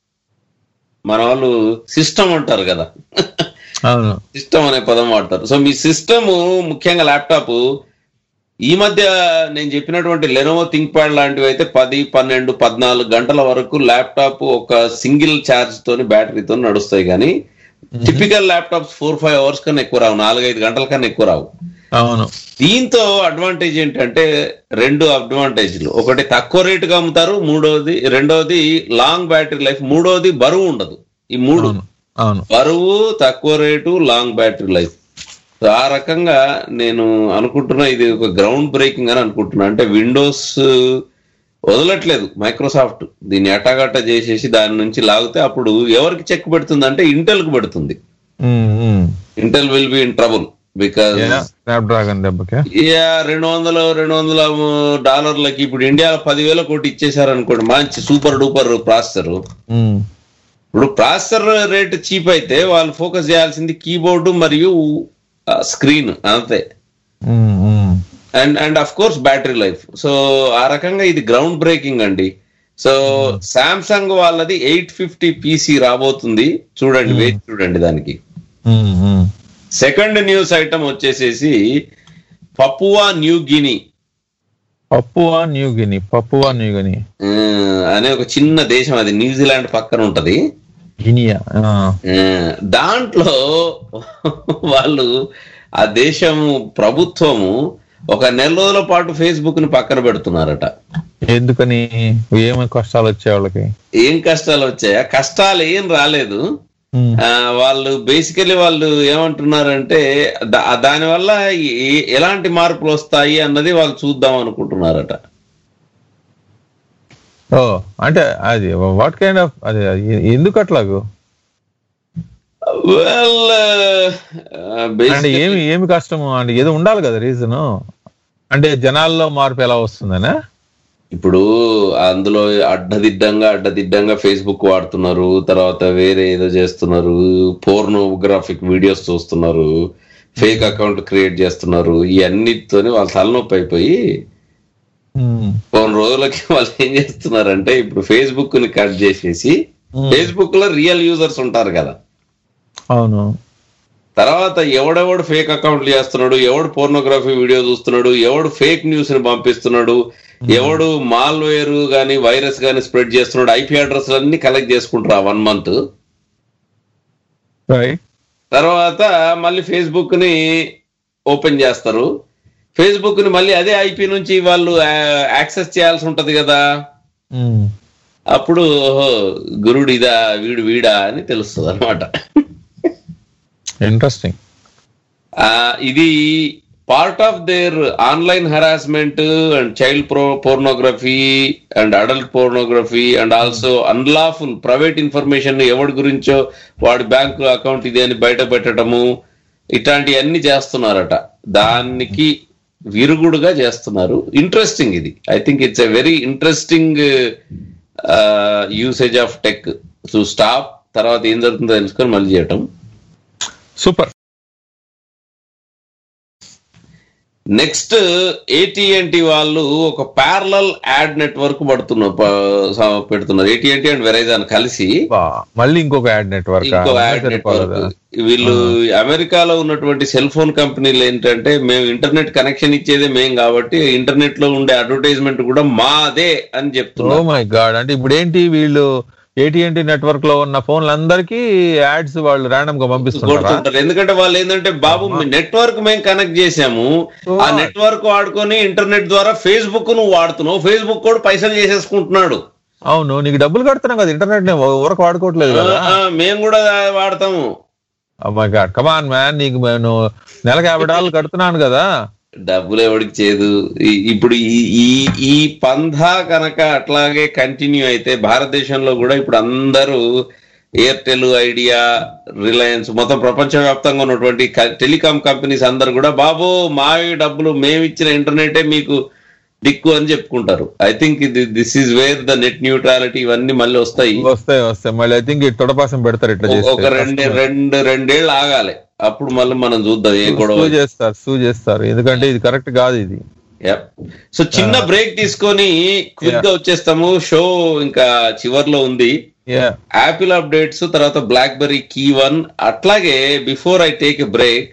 మన వాళ్ళు సిస్టమ్ అంటారు కదా అవును సిస్టమ్ అనే పదం వాడతారు సో మీ సిస్టమ్ ముఖ్యంగా ల్యాప్టాప్ ఈ మధ్య నేను చెప్పినటువంటి లెనోవో థింక్ ప్యాడ్ లాంటివి అయితే పది పన్నెండు పద్నాలుగు గంటల వరకు ల్యాప్టాప్ ఒక సింగిల్ ఛార్జ్ తోని బ్యాటరీతో నడుస్తాయి కానీ typical laptops four five hours కన్నా ఎక్కువ రావు నాలుగైదు గంటల కన్నా ఎక్కువ రావు అవును దీంతో అడ్వాంటేజ్ ఏంటంటే రెండు అడ్వాంటేజ్లు ఒకటి తక్కువ రేటుగా అమ్ముతారు మూడోది రెండోది లాంగ్ బ్యాటరీ లైఫ్ మూడోది బరువు ఉండదు ఈ మూడు అవును బరువు తక్కువ rate long battery life so ఆ రకంగా నేను అనుకుంటున్నా ఇది ఒక గ్రౌండ్ బ్రేకింగ్ అని అనుకుంటున్నా అంటే విండోస్ వదలట్లేదు మైక్రోసాఫ్ట్ దీన్ని ఎటాగట్ట చేసేసి దాని నుంచి లాగితే అప్పుడు ఎవరికి చెక్ పెడుతుంది అంటే ఇంటెల్ కు పెడుతుంది Intel will be in trouble because Snapdragon దెబ్బకి యా రెండు వందలు రెండు వందల డాలర్లకి ఇప్పుడు ఇండియాలో పదివేల కోటి ఇచ్చేసారు అనుకోండి మంచి సూపర్ డూపర్ ప్రాసెసర్ ఉమ్. ఇప్పుడు ప్రాసెసర్ రేట్ చీప్ అయితే వాళ్ళు ఫోకస్ చేయాల్సింది కీబోర్డు మరియు స్క్రీన్ అంతే um, um. And and of course battery life so ఆ రకంగా ఇది గ్రౌండ్ బ్రేకింగ్ అండి సో సామ్సంగ్ వాళ్ళది ఎయిట్ ఫిఫ్టీ పీసీ రాబోతుంది చూడండి వేచి చూడండి దానికి um, um. Second news item వచ్చేసేసి Papua New Guinea Papua New Guinea Papua New Guinea ఆ, అనే ఒక చిన్న దేశం అది న్యూజిలాండ్ పక్కన ఉంటది గినియా ఆ. ఆ, దాంట్లో వాళ్ళు ఆ దేశం ప్రభుత్వము ఒక నెల రోజుల పాటు ఫేస్బుక్ ని పక్కన పెడుతున్నారట ఎందుకని ఏమి కష్టాలు వచ్చే వాళ్ళకి ఏం కష్టాలు వచ్చాయా కష్టాలు ఏం రాలేదు ఉమ్. ఆ, వాళ్ళు బేసికలీ వాళ్ళు ఏమంటున్నారంటే దా- దానివల్ల ఏ- ఎలాంటి మార్పులు వస్తాయి అన్నది వాళ్ళు చూద్దాం అనుకుంటున్నారట ఓ అంటే అది వాట్ కైండ్ ఆఫ్ అది అది ఎందుకు అట్లాగు వెల్ అంటే ఏమి ఏమి కష్టము అంటే ఏదో ఉండాలి కదా రీజన్ అంటే జనాల్లో మార్పు ఎలా వస్తుందనా ఇప్పుడు అందులో అడ్డదిడ్డంగా అడ్డదిడ్డంగా ఫేస్బుక్ వాడుతున్నారు తర్వాత వేరే ఏదో చేస్తున్నారు పోర్నోగ్రాఫిక్ వీడియోస్ చూస్తున్నారు ఫేక్ అకౌంట్ క్రియేట్ చేస్తున్నారు ఇవన్నిటితోని వాళ్ళ తలనొప్పి అయిపోయి కొన్ని రోజులకి వాళ్ళు ఏం చేస్తున్నారంటే ఇప్పుడు ఫేస్బుక్ ని కట్ చేసేసి ఫేస్బుక్ లో రియల్ యూజర్స్ ఉంటారు కదా అవును తర్వాత ఎవడెవడు ఫేక్ అకౌంట్లు చేస్తున్నాడు ఎవడు పోర్నోగ్రఫీ వీడియో చూస్తున్నాడు ఎవడు ఫేక్ న్యూస్ ని పంపిస్తున్నాడు ఎవడు మాల్వేర్ గాని వైరస్ గాని స్ప్రెడ్ చేస్తున్నాడు ఐపీ అడ్రస్ అన్ని కలెక్ట్ చేసుకుంటారు ఆ వన్ మంత్ రైట్ తర్వాత మళ్ళీ ఫేస్బుక్ ని ఓపెన్ చేస్తారు ఫేస్బుక్ ని మళ్ళీ అదే ఐపీ నుంచి వాళ్ళు యాక్సెస్ చేయాల్సి ఉంటది కదా అప్పుడు ఓహో గురుడు ఇదా వీడు వీడా అని తెలుస్తుంది అనమాట ఇంట్రెస్టింగ్ ఇది part of their online harassment and child pro pornography and adult pornography and also unlawful private information ఎవరి గురించో వాడి బ్యాంకు అకౌంట్ ఇది అని బయట పెట్టడము ఇట్లాంటివన్నీ చేస్తున్నారట దానికి విరుగుడుగా చేస్తున్నారు ఇంట్రెస్టింగ్ ఇది I think it's a very interesting usage of tech to stop తర్వాత ఏం జరుగుతుందో తెలుసుకొని మళ్ళీ చేయటం సూపర్ నెక్స్ట్ ఏటీఎన్టీ వాళ్ళు ఒక ప్యారలల్ యాడ్ నెట్వర్క్ పడుతున్నారు ప- పెడుతున్నారు ఏటీఎన్టీ అండ్ వెరైజాన్ కలిసి మళ్ళీ ఇంకొక యాడ్ నెట్వర్క్ ఇంకో యాడ్ నెట్వర్క్ వీళ్ళు అమెరికాలో ఉన్నటువంటి సెల్ ఫోన్ కంపెనీలు ఏంటంటే మేము ఇంటర్నెట్ కనెక్షన్ ఇచ్చేదే మేం కాబట్టి ఇంటర్నెట్ లో ఉండే అడ్వర్టైజ్మెంట్ కూడా మాదే అని ఓ చెప్తున్నారు మై గాడ్ అంటే ఇప్పుడు ఏంటి వీళ్ళు ఏటీఎన్టీ నెట్వర్క్ లో ఉన్న ఫోన్లందరికీ యాడ్స్ వాళ్ళు ర్యాండమ్ గా పంపిస్తున్నారా కొడుతుంటారు ఎందుకంటే వాళ్ళు ఏంటంటే బాబు నెట్వర్క్ మేము కనెక్ట్ చేసాము ఆ నెట్వర్క్ వాడుకొని ఇంటర్నెట్ ద్వారా ఫేస్బుక్ నువ్వు వాడుతున్నావు ఫేస్బుక్ కూడా పైసలు చేసేసుకుంటున్నాడు అవును నీకు డబ్బులు కడుతున్నాం కదా ఇంటర్నెట్ ఊరకు వాడుకోవట్లేదు కదా ఆ, మేము కూడా వాడతాము మై గాడ్ కమాన్ మ్యాన్ నీకు నేను నెలకు యాభై డాలర్లు కడుతున్నాను కదా డబ్బులు ఎవరికి చేయదు ఈ- ఇప్పుడు ఈ ఈ ఈ పంధా కనుక అట్లాగే కంటిన్యూ అయితే భారతదేశంలో కూడా ఇప్పుడు అందరూ ఎయిర్టెల్ ఐడియా రిలయన్స్ మొత్తం ప్రపంచవ్యాప్తంగా ఉన్నటువంటి క- టెలికాం కంపెనీస్ అందరు కూడా బాబు మావి డబ్బులు మేము ఇచ్చిన ఇంటర్నెటే మీకు దిక్కు అని చెప్పుకుంటారు ఐ థింక్ ఇది this is where the net neutrality ఇవన్నీ మళ్ళీ వస్తాయి వస్తాయి వస్తాయి మళ్ళీ ఐ థింక్ తొడపాసం పెడతారు ఇట్లా ఒక- ఒక రెండు రెండు రెండేళ్ళు ఆగాలి అప్పుడు మళ్ళీ మనం చూద్దాం ఏ గొడవ సూ చేస్తారు సూ చేస్తారు ఎందుకంటే ఇది కరెక్ట్ కాదు ఇది సో చిన్న బ్రేక్ తీసుకొని క్విక్ గా వచ్చేస్తాము షో ఇంకా చివర్లో ఉంది యాపిల్ అప్డేట్స్ తర్వాత బ్లాక్ బెర్రీ కీ వన్ అట్లాగే before I take a break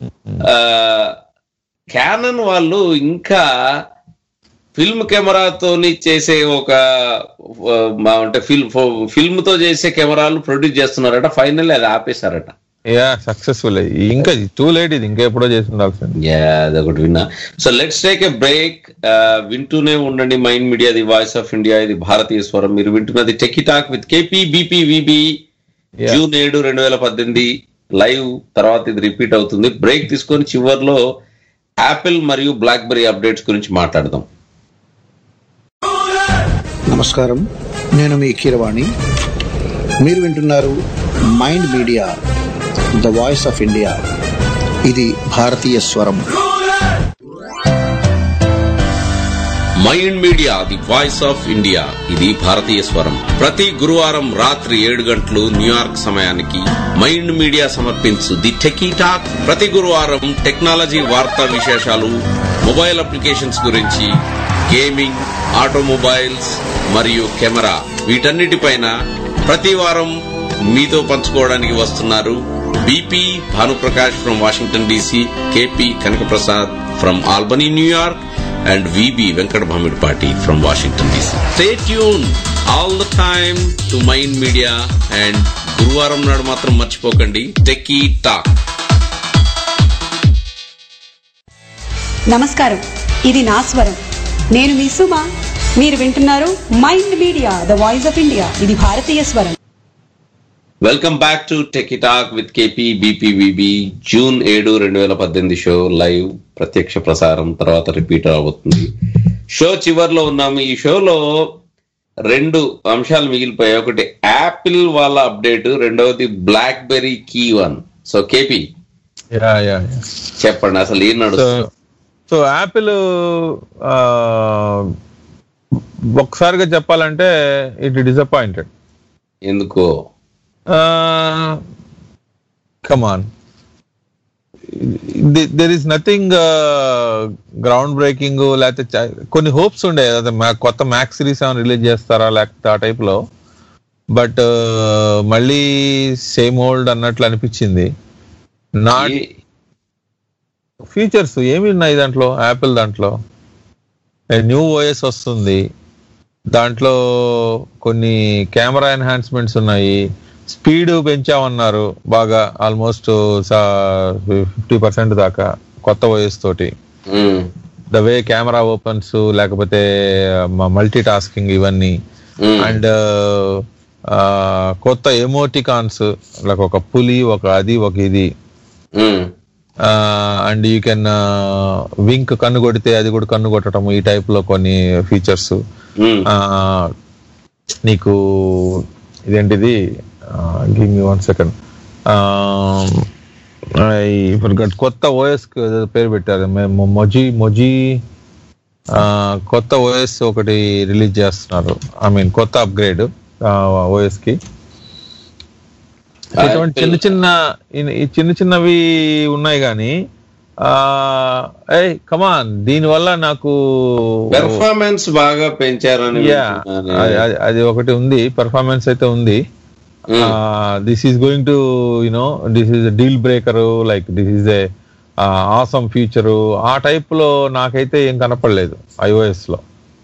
Canon వాళ్ళు ఇంకా ఫిల్మ్ కెమెరాతోని చేసే ఒక ఆ, మా- అంటే ఫిల్మ్ ఫిల్మ్ తో చేసే కెమెరాలు ప్రొడ్యూస్ చేస్తున్నారట ఫైనల్ అది ఆపేశారట యా సక్సెస్ఫుల్ ఇంకా టూ లేట్ ఇది ఇంకా ఎప్పుడో చేసి ఉండాల్సింది యా అదొకటి విన్నా so let's take a break వింటూనే ఉండండి Mind media the voice of India ఇది భారతీయ స్వరం మీరు వింటున్నది Techie Talk with KP BP VB June ఏడు రెండు వేల పద్దెనిమిది లైవ్ తర్వాత ఇది రిపీట్ అవుతుంది బ్రేక్ తీసుకొని చివర్లో యాపిల్ మరియు బ్లాక్ బెర్రీ అప్డేట్స్ గురించి మాట్లాడదాం నమస్కారం నేను మీ కీరవాణి మీరు వింటున్నారు Mind Media the voice of India ఇది భారతీయ స్వరం Mind media the voice of India ఇది భారతీయ స్వరం ప్రతి గురువారం రాత్రి ఏడు గంటలు న్యూయార్క్ సమయానికి మైండ్ మీడియా సమర్పించు ది టెకీ టాక్ ప్రతి గురువారం టెక్నాలజీ వార్తా విశేషాలు మొబైల్ అప్లికేషన్స్ గురించి గేమింగ్ ఆటోమొబైల్స్ మరియు కెమెరా వీటన్నిటిపైన ప్రతి వారం మీతో పంచుకోవడానికి వస్తున్నారు BP Bhanuprakash from Washington DC KP Kanakaprasad from Albany New York and VB Venkata Bhamidipati from Washington DC stay tune all the time to mind Media and గురువారం నాడు మాత్రం మర్చిపోకండి టెకీ టాక్ నమస్కారం ఇది నా స్వరం నేను మీ సుమ మీరు వింటున్నారు Mind Media the voice of India ఇది భారతీయ స్వరం welcome back to Techie Talk with KP BP VB June ఏడు రెండు వేల పద్దెనిమిది షో లైవ్ ప్రత్యక్ష ప్రసారం తర్వాత రిపీట్ అవుతుంది షో చివర్లో ఉన్నాము ఈ షోలో రెండు అంశాలు మిగిలిపోయాయి ఒకటి యాపిల్ వాళ్ళ అప్డేట్ రెండవది BlackBerry key one so KP yeah yeah చెప్పండి అసలు ఏం నడుస్తుంది సో యాపిల్ ఒక్కసారిగా చెప్పాలంటే ఇట్ డిసప్పాయింటెడ్ ఎందుకో come on there is nothing ground breaking లేకపోతే చ- కొన్ని హోప్స్ ఉండే అదే మా- కొత్త మ్యాక్స్ సిరీస్ ఏమైనా రిలీజ్ చేస్తారా లేకపోతే ఆ టైప్ లో బట్ మళ్ళీ సేమ్ ఓల్డ్ అన్నట్లు అనిపించింది నాట్ ఫీచర్స్ ఏమి ఉన్నాయి దాంట్లో యాపిల్ దాంట్లో న్యూ ఓఎస్ వస్తుంది దాంట్లో కొన్ని కెమెరా ఎన్హాన్స్మెంట్స్ ఉన్నాయి స్పీడ్ పెంచామన్నారు బాగా ఆల్మోస్ట్ ఫిఫ్టీ పర్సెంట్ దాకా కొత్త ఓఎస్ తోటి ద వే కెమెరా ఓపెన్స్ లేకపోతే మల్టీ టాస్కింగ్ ఇవన్నీ అండ్ కొత్త ఎమోటికాన్స్ లైక్ ఒక పులి ఒక అది ఒక ఇది అండ్ యూ కెన్ వింక్ కన్ను కొడితే అది కూడా కన్ను కొట్టడం ఈ టైప్ లో కొన్ని ఫీచర్స్ నీకు ఇదేంటిది గివ్ మీ వన్ సెకండ్ కొత్త ఓఎస్ పేరు పెట్టారు మేము మొజీ మొజీ ఆ, కొత్త ఓఎస్ ఒకటి రిలీజ్ చేస్తున్నారు ఐ మీన్ కొత్త అప్గ్రేడ్ ఓఎస్ కి ఇటువంటి చిన్న చిన్న ఈ- ఈ చిన్న చిన్నవి ఉన్నాయి కానీ కమాన్ దీని వల్ల నాకు పెర్ఫార్మెన్స్ బాగా పెంచారని Yeah, వింటున్నాను. అది- అది- అది ఒకటి ఉంది పెర్ఫార్మెన్స్ అయితే ఉంది this is going to you know this is deal breaker like this is a awesome future ఆ టైప్ లో నాకైతే ఏం కనపడలేదు ఐఓఎస్ లో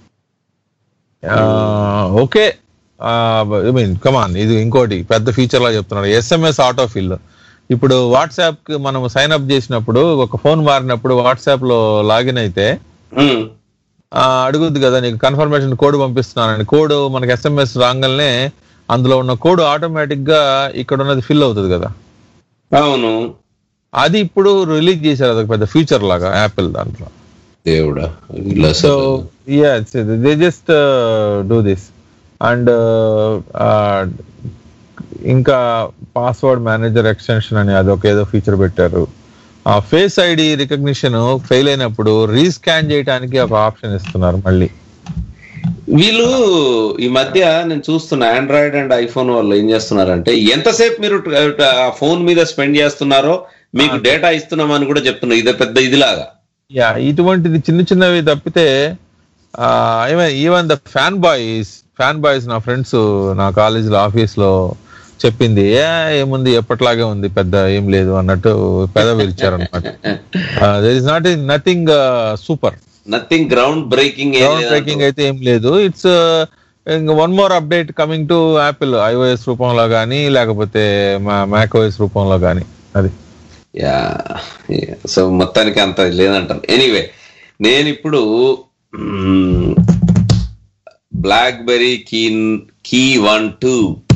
ఓకే ఐ మీన్ కమాన్ ఇది ఇంకోటి పెద్ద ఫీచర్ లా చెప్తున్నాడు ఎస్ఎంఎస్ ఆటో ఫిల్ ఇప్పుడు వాట్సాప్ కి మనం సైన్ అప్ చేసినప్పుడు ఒక ఫోన్ మారినప్పుడు వాట్సాప్ లో లాగిన్ అయితే ఆ, అడుగుద్ది కదా నీకు కన్ఫర్మేషన్ కోడ్ పంపిస్తున్నానని కోడ్ మనకి ఎస్ఎంఎస్ రాగానే అందులో ఉన్న కోడ్ ఆటోమేటిక్ గా ఇక్కడ ఉన్నది ఫిల్ అవుతుంది కదా అవును అది ఇప్పుడు రిలీజ్ చేశారు అదొక పెద్ద ఫీచర్ లాగా యాపిల్ దాంట్లో దేవుడా వీళ్ళు సో అసలు they just do this and ఇంకా పాస్వర్డ్ మేనేజర్ ఎక్స్టెన్షన్ అని అదొక ఏదో ఫీచర్ పెట్టారు ఆ ఫేస్ ఐడి రికగ్నిషన్ ఫెయిల్ అయినప్పుడు రీస్కాన్ చేయడానికి ఒక ఆప్షన్ ఇస్తున్నారు మళ్ళీ వీళ్ళు ఈ మధ్య నేను చూస్తున్నా ఆండ్రాయిడ్ అండ్ ఐఫోన్ వాళ్ళు ఏం చేస్తున్నారంటే ఎంతసేపు మీరు ఆ ఫోన్ మీద స్పెండ్ చేస్తున్నారో మీకు డేటా ఇస్తున్నామని కూడా చెప్తున్నారు ఇదే పెద్ద ఇదిలాగా యా ఇటువంటిది చిన్న చిన్నవి తప్పితే even the fan boys fan boys నా ఫ్రెండ్స్ నా కాలేజీలో ఆఫీస్ లో చెప్పింది ఏ ఏముంది ఎప్పట్లాగే ఉంది పెద్ద ఏం లేదు అన్నట్టు పెద్ద విరిచారు అనమాట there is not nothing super nothing ground breaking ground breaking అయితే ఏం లేదు it's one more update coming to Apple iOS రూపంలో కానీ లేకపోతే మ్యాక్ ఓఎస్ రూపంలో కానీ అది యా సో మొత్తానికి అంత లేదంటారు ఎనీవే నేను ఇప్పుడు BlackBerry key key one two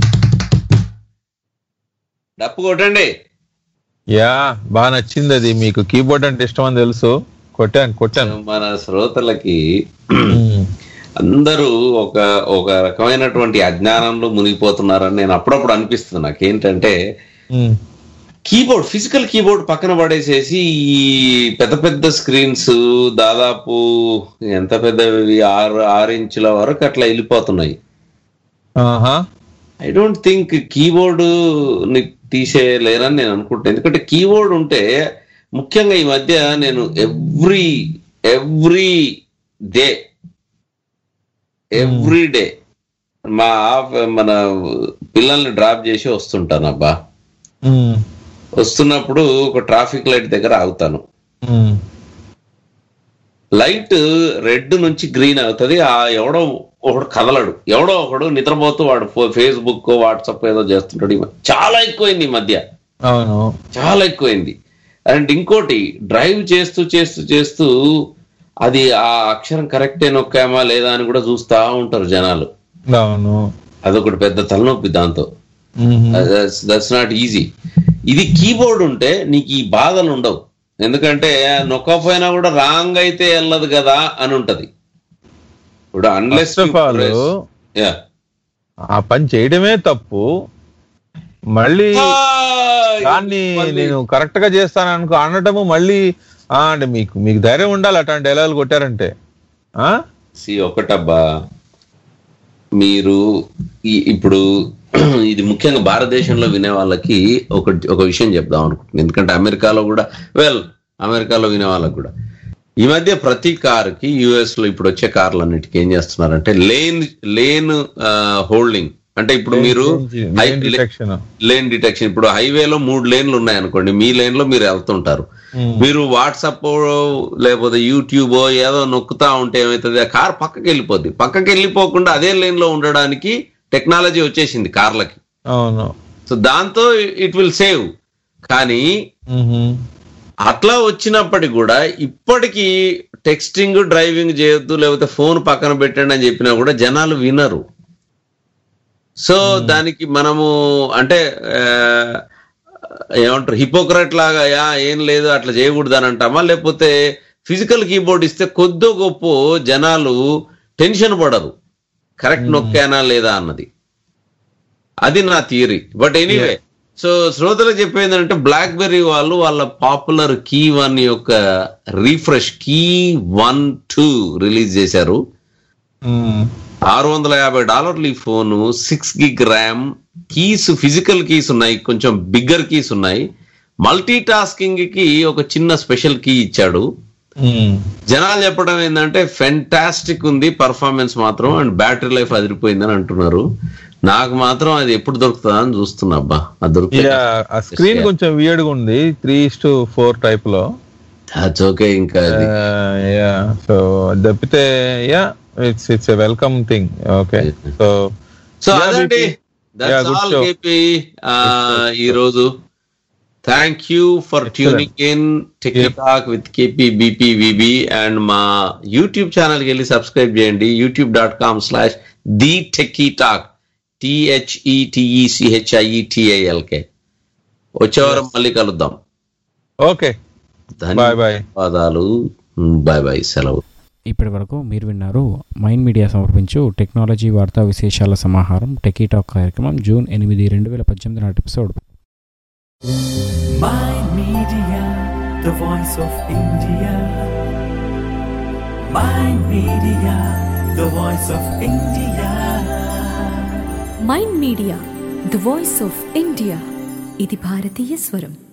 డప్పు కొట్టండి యా బాగా నచ్చింది అది మీకు కీబోర్డ్ అంటే ఇష్టం అని తెలుసు కొట్టాను కొట్టాను మన శ్రోతలకి అందరూ ఒక ఒక రకమైనటువంటి అజ్ఞానంలో మునిగిపోతున్నారని నేను అప్పుడప్పుడు అనిపిస్తుంది నాకు ఏంటంటే కీబోర్డ్ ఫిజికల్ కీబోర్డ్ పక్కన పడేసేసి ఈ పెద్ద పెద్ద స్క్రీన్స్ దాదాపు ఎంత పెద్దవి ఆరు ఆరు ఇంచుల వరకు అట్లా వెళ్ళిపోతున్నాయి ఆహా ఐ డోంట్ థింక్ కీబోర్డ్ ని తీసేయలేరని నేను అనుకుంటాను ఎందుకంటే కీబోర్డ్ ఉంటే ముఖ్యంగా ఈ మధ్య నేను every every day every day మా ఆఫ్- మన పిల్లల్ని డ్రాప్ చేసి వస్తుంటాను అబ్బా ఉమ్, వస్తున్నప్పుడు ఒక ట్రాఫిక్ లైట్ దగ్గర ఆగుతాను ఉమ్, లైట్ రెడ్ నుంచి గ్రీన్ అవుతుంది ఆ ఎవడో ఒకడు కదలడు ఎవడో ఒకడు నిద్రపోతూ వాడు ఫేస్బుక్ వాట్సాప్ ఏదో చేస్తుంటాడు ఈ మధ్య. చాలా ఎక్కువైంది ఈ మధ్య అవును చాలా ఎక్కువైంది అండ్ ఇంకోటి డ్రైవ్ చేస్తూ చేస్తూ చేస్తూ అది ఆ అక్షరం కరెక్టే నొక్కామా లేదా అని కూడా చూస్తా ఉంటారు జనాలు అవును అదొకటి పెద్ద తలనొప్పి దాంతో ఉమ్, దట్స్ నాట్ ఈజీ ఇది కీబోర్డ్ ఉంటే నీకు ఈ బాధలు ఉండవు ఎందుకంటే నొక్కకపోయినా కూడా రాంగ్ అయితే వెళ్ళదు కదా అని ఉంటది ఇప్పుడు అన్లెస్ First of all, ఆ పని చేయడమే తప్పు మళ్ళీ దాన్ని నేను కరెక్ట్ గా చేస్తాను అనుకో అనటము మళ్ళీ ఆ అంటే మీకు మీకు ధైర్యం ఉండాలి అట్లాంటి డైలాగులు కొట్టారంటే ఆ సి ఒకటబ్బా మీరు ఈ- ఇప్పుడు ఇది ముఖ్యంగా భారతదేశంలో వినే వాళ్ళకి ఒక ఒక విషయం చెప్దాం అనుకుంటున్నాను ఎందుకంటే అమెరికాలో కూడా వెల్ అమెరికాలో వినే వాళ్ళకి కూడా ఈ మధ్య ప్రతి కారుకి యుఎస్ లో ఇప్పుడు వచ్చే కార్లన్నిటికీ ఏం చేస్తున్నారంటే లేన్ లేన్ హోల్డింగ్ అంటే ఇప్పుడు మీరు Lane detection. లేన్ డిటెక్షన్ ఇప్పుడు హైవేలో మూడు లేన్లు ఉన్నాయి అనుకోండి మీ లేన్ లో మీరు వెళ్తుంటారు మీరు వాట్సాప్ లేకపోతే యూట్యూబ్ ఏదో నొక్కుతా ఉంటే ఏమవుతుంది ఆ కార్ పక్కకి వెళ్ళిపోద్ది పక్కకి వెళ్ళిపోకుండా అదే లేన్ లో ఉండడానికి టెక్నాలజీ వచ్చేసింది కార్లకి అవును సో దాంతో ఇట్ విల్ సేవ్ కానీ మ్మ్. అట్లా వచ్చినప్పటికి కూడా ఇప్పటికీ టెక్స్టింగ్ డ్రైవింగ్ చేయొద్దు లేకపోతే ఫోన్ పక్కన పెట్టండి అని చెప్పినా కూడా జనాలు వినరు సో దానికి మనము అంటే ఆ, ఏమంటారు హిపోక్రట్ లాగా యా ఏం లేదు అట్లా చేయకూడదు అని అంటామా లేకపోతే ఫిజికల్ కీబోర్డ్ ఇస్తే కొద్దో గొప్ప జనాలు టెన్షన్ పడరు కరెక్ట్ నొక్కానా లేదా అన్నది అది నా థియరీ బట్ ఎనీవే సో శ్రోతలకు చెప్పేది అంటే బ్లాక్ బెర్రీ వాళ్ళు వాళ్ళ పాపులర్ కీ వన్ యొక్క refresh key one two release చేశారు మ్మ్. ఆరు వందల యాభై డాలర్లు ఈ phone six gig RAM keys physical keys ఉన్నాయి కొంచెం బిగ్గర్ కీస్ ఉన్నాయి మల్టీ టాస్కింగ్ కి ఒక చిన్న స్పెషల్ కీ ఇచ్చాడు మ్మ్. జనాలు చెప్పడం ఏంటంటే ఫెంటాస్టిక్ ఉంది పర్ఫార్మెన్స్ మాత్రం అండ్ బ్యాటరీ లైఫ్ అదిరిపోయిందని అంటున్నారు నాకు మాత్రం అది ఎప్పుడు దొరుకుతుందా అని చూస్తున్నా అబ్బా అది దొరికితే Yeah, ఆ స్క్రీన్ కొంచెం వియర్డ్ గా ఉంది త్రీ టు ఫోర్ టైప్ లో that's okay ఇంకా అది. యా సో తప్పితే yeah it's it's a welcome thing okay so so అదండి దట్స్ ఆల్ కేపీ ఈ రోజు thank you for tuning in టెక్ని talk with KP BP VB and మా YouTube channel కి వెళ్ళి సబ్స్క్రైబ్ చేయండి YouTube dot com slash the techie talk టిహెచ్ఈటిఈసిహెచ్ఐఈటిఐఎల్కే వచ్చే వారం మళ్ళీ కలుద్దాం ఓకే ధన్యవాదాలు బాయ్ బాయ్ సెలవు ఇప్పటి వరకు మీరు విన్నారు మైండ్ మీడియా సమర్పించు టెక్నాలజీ వార్తా విశేషాల సమాహారం టెకీ టాక్ కార్యక్రమం జూన్ ఎనిమిది రెండు వేల పద్దెనిమిది నాటి episode Mind Media, the voice of India. Mind Media, the voice of India. Mind Media the voice of India ఇది భారతీయ స్వరం